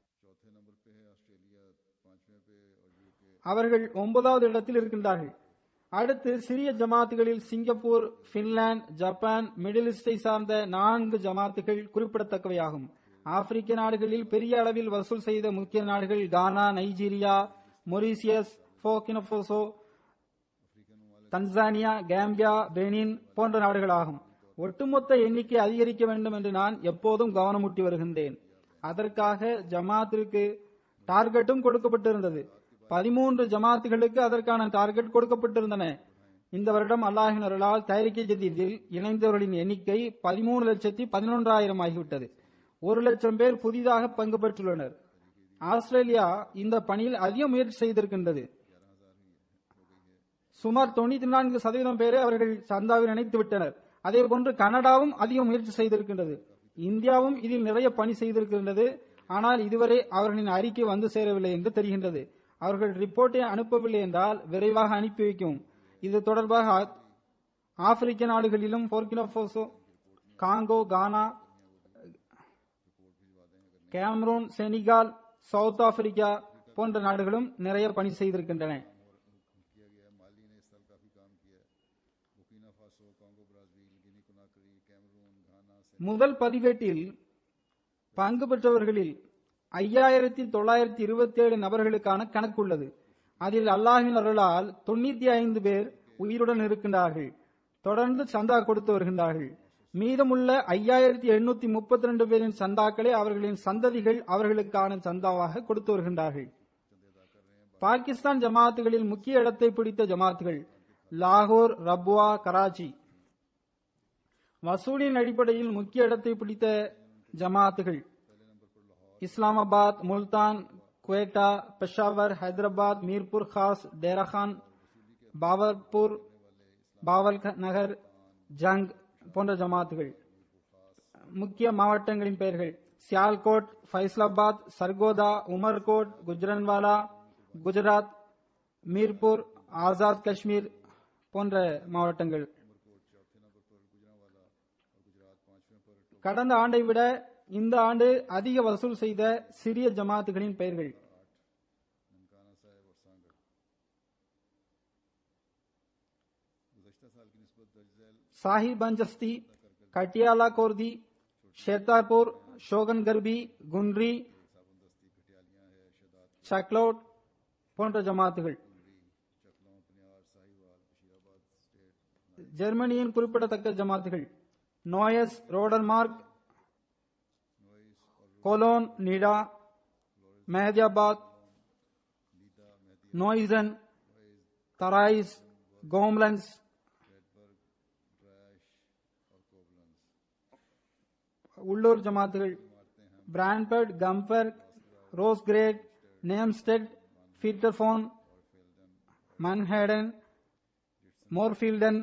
அவர்கள் ஒன்பதாவது இடத்தில் இருக்கின்றார்கள் அடுத்து சிறிய ஜமாத்துகளில் சிங்கப்பூர் பின்லாந்து ஜப்பான் மிடில் ஈஸ்டை சார்ந்த நான்கு ஜமாத்துகள் குறிப்பிடத்தக்கவையாகும் ஆப்பிரிக்க நாடுகளில் பெரிய அளவில் வசூல் செய்த முக்கிய நாடுகள் Ghana Nigeria Mauritius Burkina Faso Tanzania Gambia Benin போன்ற நாடுகளாகும் ஒட்டுமொத்த எண்ணிக்கை அதிகரிக்க வேண்டும் என்று நான் எப்போதும் கவனமூட்டி வருகின்றேன் அதற்காக ஜமாத்திற்கு டார்கெட்டும் கொடுக்கப்பட்டிருந்தது பதிமூன்று ஜமாத்துகளுக்கு அதற்கான டார்கெட் கொடுக்கப்பட்டிருந்தன இந்த வருடம் அல்லாஹின் அருளால் தயாரிக்கை ஜதீதில் இணைந்தவர்களின் எண்ணிக்கை பதிமூணு லட்சத்தி பதினொன்றாயிரம் ஆகிவிட்டது ஒரு லட்சம் பேர் புதிதாக பங்கு பெற்றுள்ளனர் ஆஸ்திரேலியா இந்த பணியில் அதிக முயற்சி செய்திருக்கின்றது சுமார் தொண்ணூத்தி நான்கு சதவீதம் பேரை அவர்கள் சந்தாவில் இணைத்து விட்டனர் அதே போன்று கனடாவும் அதிக முயற்சி செய்திருக்கின்றது இந்தியாவும் இதில் நிறைய பணி செய்திருக்கின்றது ஆனால் இதுவரை அவர்களின் அறிக்கை வந்து சேரவில்லை என்று தெரிகின்றது அவர்கள் ரிப்போர்ட்டை அனுப்பவில்லை என்றால் விரைவாக அனுப்பி வைக்கும் இது தொடர்பாக ஆ- ஆப்பிரிக்க நாடுகளிலும் Burkina Faso Congo Ghana Cameroon Senegal South Africa போன்ற நாடுகளும் நிறைய பணி செய்திருக்கின்றன किया गया है माली ने इस साल काफ़ी काम किया है Burkina Faso Congo Brazil Guinea Conakry Cameroon Ghana முதல் பதிவேட்டில் பங்கு பெற்றவர்களில் ஐயாயிரத்தி தொள்ளாயிரத்தி இருபத்தி ஏழு நபர்களுக்கான கணக்குள்ளது அதில் அல்லாஹின் அருளால் தொண்ணூத்தி ஐந்து பேர் உயிருடன் இருக்கின்றார்கள் தொடர்ந்து சந்தா கொடுத்து வருகின்றார்கள் மீதமுள்ள ஐயாயிரத்தி எண்ணூத்தி முப்பத்தி ரெண்டு பேரின் சந்தாக்களை அவர்களின் சந்ததிகள் அவர்களுக்கான சந்தாவாக கொடுத்து வருகின்றார்கள் பாகிஸ்தான் ஜமாத்துகளில் முக்கிய இடத்தை பிடித்த ஜமாத்துகள் லாகூர் ரப்வா கராச்சி வசூலின் அடிப்படையில் முக்கிய இடத்தை பிடித்த ஜமாத்துகள் இஸ்லாமாபாத் முல்தான் குவேட்டா பெஷாவர் ஹைதராபாத் மீர்பூர் காஸ் டேராகான் பாவர்பூர் பாவல் நகர் ஜங் போன்ற ஜமாத்துகள் முக்கிய மாவட்டங்களின் பெயர்கள் சியால்கோட் ஃபைஸ்லாபாத் சர்கோதா உமர்கோட் குஜ்ரன்வாலா குஜராத் மீர்பூர் ஆசாத் காஷ்மீர் போன்ற மாவட்டங்கள் கடந்த ஆண்டை விட இந்த ஆண்டு அதிக வசூல் செய்த சிறிய ஜமாத்துகளின் பெயர்கள் ननकाना साहब और सांगड़ गुजशत साल की नस्बत दर्ज झैल சாஹிபஞ்சஸ்தி கட்டியாலா கோர்தி ஷேத்தார்பூர் ஷோகன் கர்பி குன்ரி साबुनदस्ती घटियालियां है शदात சக்லோட் போன்ற ஜமாத்துகள் चकलों पनियार साहिवाल बशीराबाद स्टेट ஜெர்மனியின் குறிப்பிடத்தக்க ஜமாத்துகள் நோயஸ் ரோடன்மார்க் கோலோன் நீடா மெஹதியாபாத் நோய்சன் தராயிஸ் கோம்லன்ஸ் உள்ளூர் ஜமாத்துகள் பிரான்பர்ட் கம்பர்க் ரோஸ் கிரேட் நேம்ஸ்டெட் ஃபீட்டர்ஃபோன் மன்ஹேடன் மோர்ஃபீல்டன்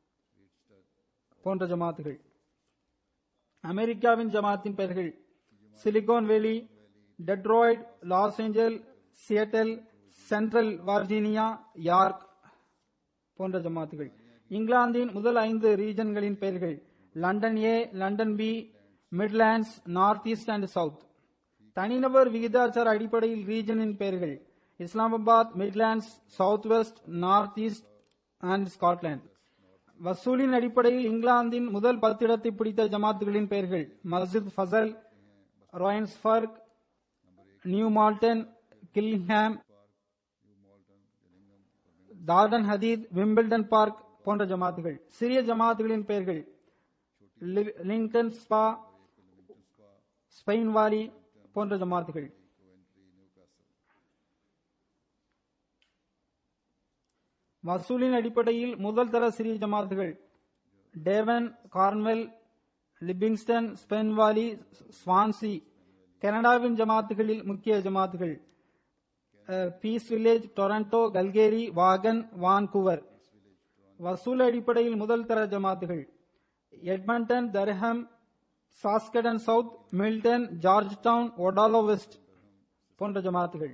போன்ற ஜமாத்துகள் அமெரிக்காவின் ஜமாத்தின் பெயர்கள் Silicon Valley Detroit Los Angel Seattle Central Virginia York போன்ற ஜமாத்துகள் இங்கிலாந்தின் முதல் ஐந்து ரீஜன்களின் பெயர்கள் London A London B Midlands North East and South தனிநபர் விகிதாச்சார அடிப்படையில் ரீஜனின் பெயர்கள் Islamabad Midlands South West North East and Scotland வசூலின் அடிப்படையில் இங்கிலாந்தின் முதல் பத்து இடத்தை பிடித்த ஜமாத்துகளின் பெயர்கள் மஸ்ஜித் ஃபசல் ராயன்ஸ்பர்க் நியூ மால்டன் கில்ஹாம் தார்டன் ஹதீத் விம்பிள்டன் பார்க் போன்ற ஜமாத்துகள் சிறிய ஜமாத்துகளின் பெயர்கள் லி- லிங்டன் ஸ்பா ஸ்பெயின் வாலி போன்ற ஜமாத்துகள் வசூலின் அடிப்படையில் முதல் தர சிறிய ஜமாத்துகள் Devon Cornwall Livingston Spain Valley Swansea கனடாவின் ஜமாத்துகளில் முக்கிய ஜமாத்துகள் அஹ், Peace Village Toronto Calgary Vaughan Vancouver வசூல் அடிப்படையில் முதல் தர ஜமாத்துகள் Edmonton Durham Saskatoon South Milton George Town ஒடாலோ வெஸ்ட் போன்ற ஜமாத்துகள்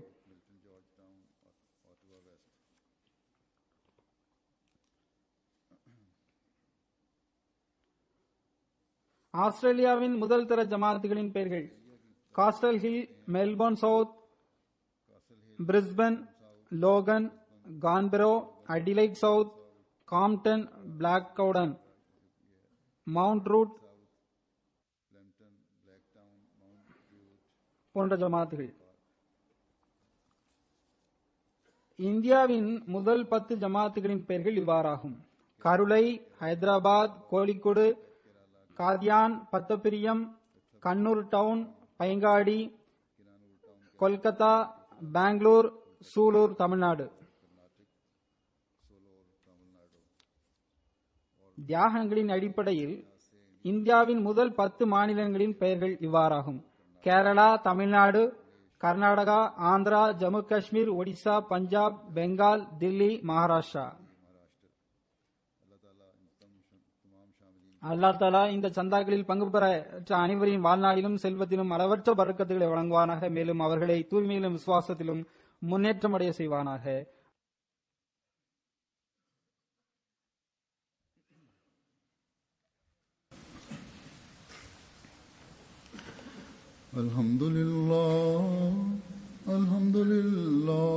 ஆஸ்திரேலியாவின் முதல் தர ஜமாத்துகளின் பெயர்கள் Castle Hill Melbourne South Brisbane Logan Canberra Adelaide South Camden Black கவுடன் மவுண்ட் ரூட் போன்ற ஜமாத்துகள் இந்தியாவின் முதல் பத்து ஜமாத்துகளின் பெயர்கள் இவ்வாறாகும் கருளை ஹைதராபாத் கோழிக்கோடு காதியான் பத்தப்பிரியம் கண்ணூர் டவுன் பைங்காடி கொல்கத்தா பெங்களூர் சூலூர் தமிழ்நாடு தியாகங்களின் அடிப்படையில் இந்தியாவின் முதல் பத்து மாநிலங்களின் பெயர்கள் இவ்வாறாகும் கேரளா தமிழ்நாடு கர்நாடகா ஆந்திரா ஜம்மு காஷ்மீர் ஒடிசா பஞ்சாப் பெங்கால் தில்லி மகாராஷ்டிரா அல்லாஹ் தாலா இந்த சந்தாக்களில் பங்கு பெற்ற அனைவரின் வாழ்நாளிலும் செல்வத்திலும் அளவற்ற பறக்கத்துகளை வழங்குவானாக மேலும் அவர்களை தூய்மையிலும் விசுவாசத்திலும் முன்னேற்றமடைய செய்வானாக الحمد لله الحمد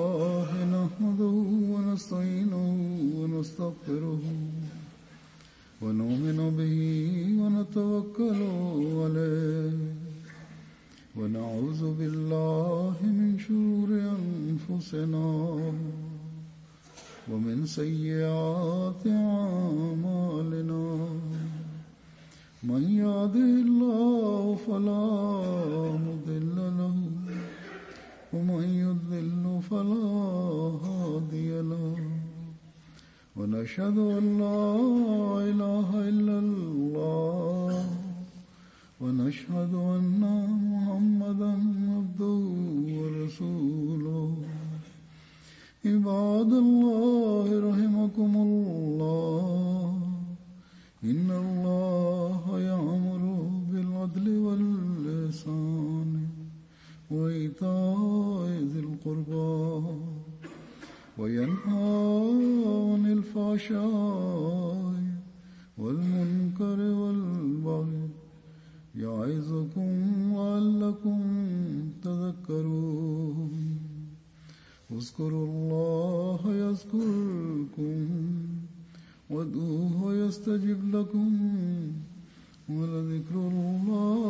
لله نحمده ونستعينه ونستغفره ونؤمن به ونتوكل عليه ونعوذ بالله من شرور أنفسنا ومن سيئات أعمالنا من يهده الله فلا مضل له ومن يضلل فلا هادي له ونشهد أن لا إله إلا الله ونشهد أن محمدا عبده ورسوله عباد الله رحمكم الله إن الله يأمر بالعدل واللسان وإيتاء ذي القربى وينهى عن الفحشاء والمنكر والبغي يعظكم لعلكم تذكرون اذكروا الله يذكركم وادعوه يستجب لكم ولذكر الله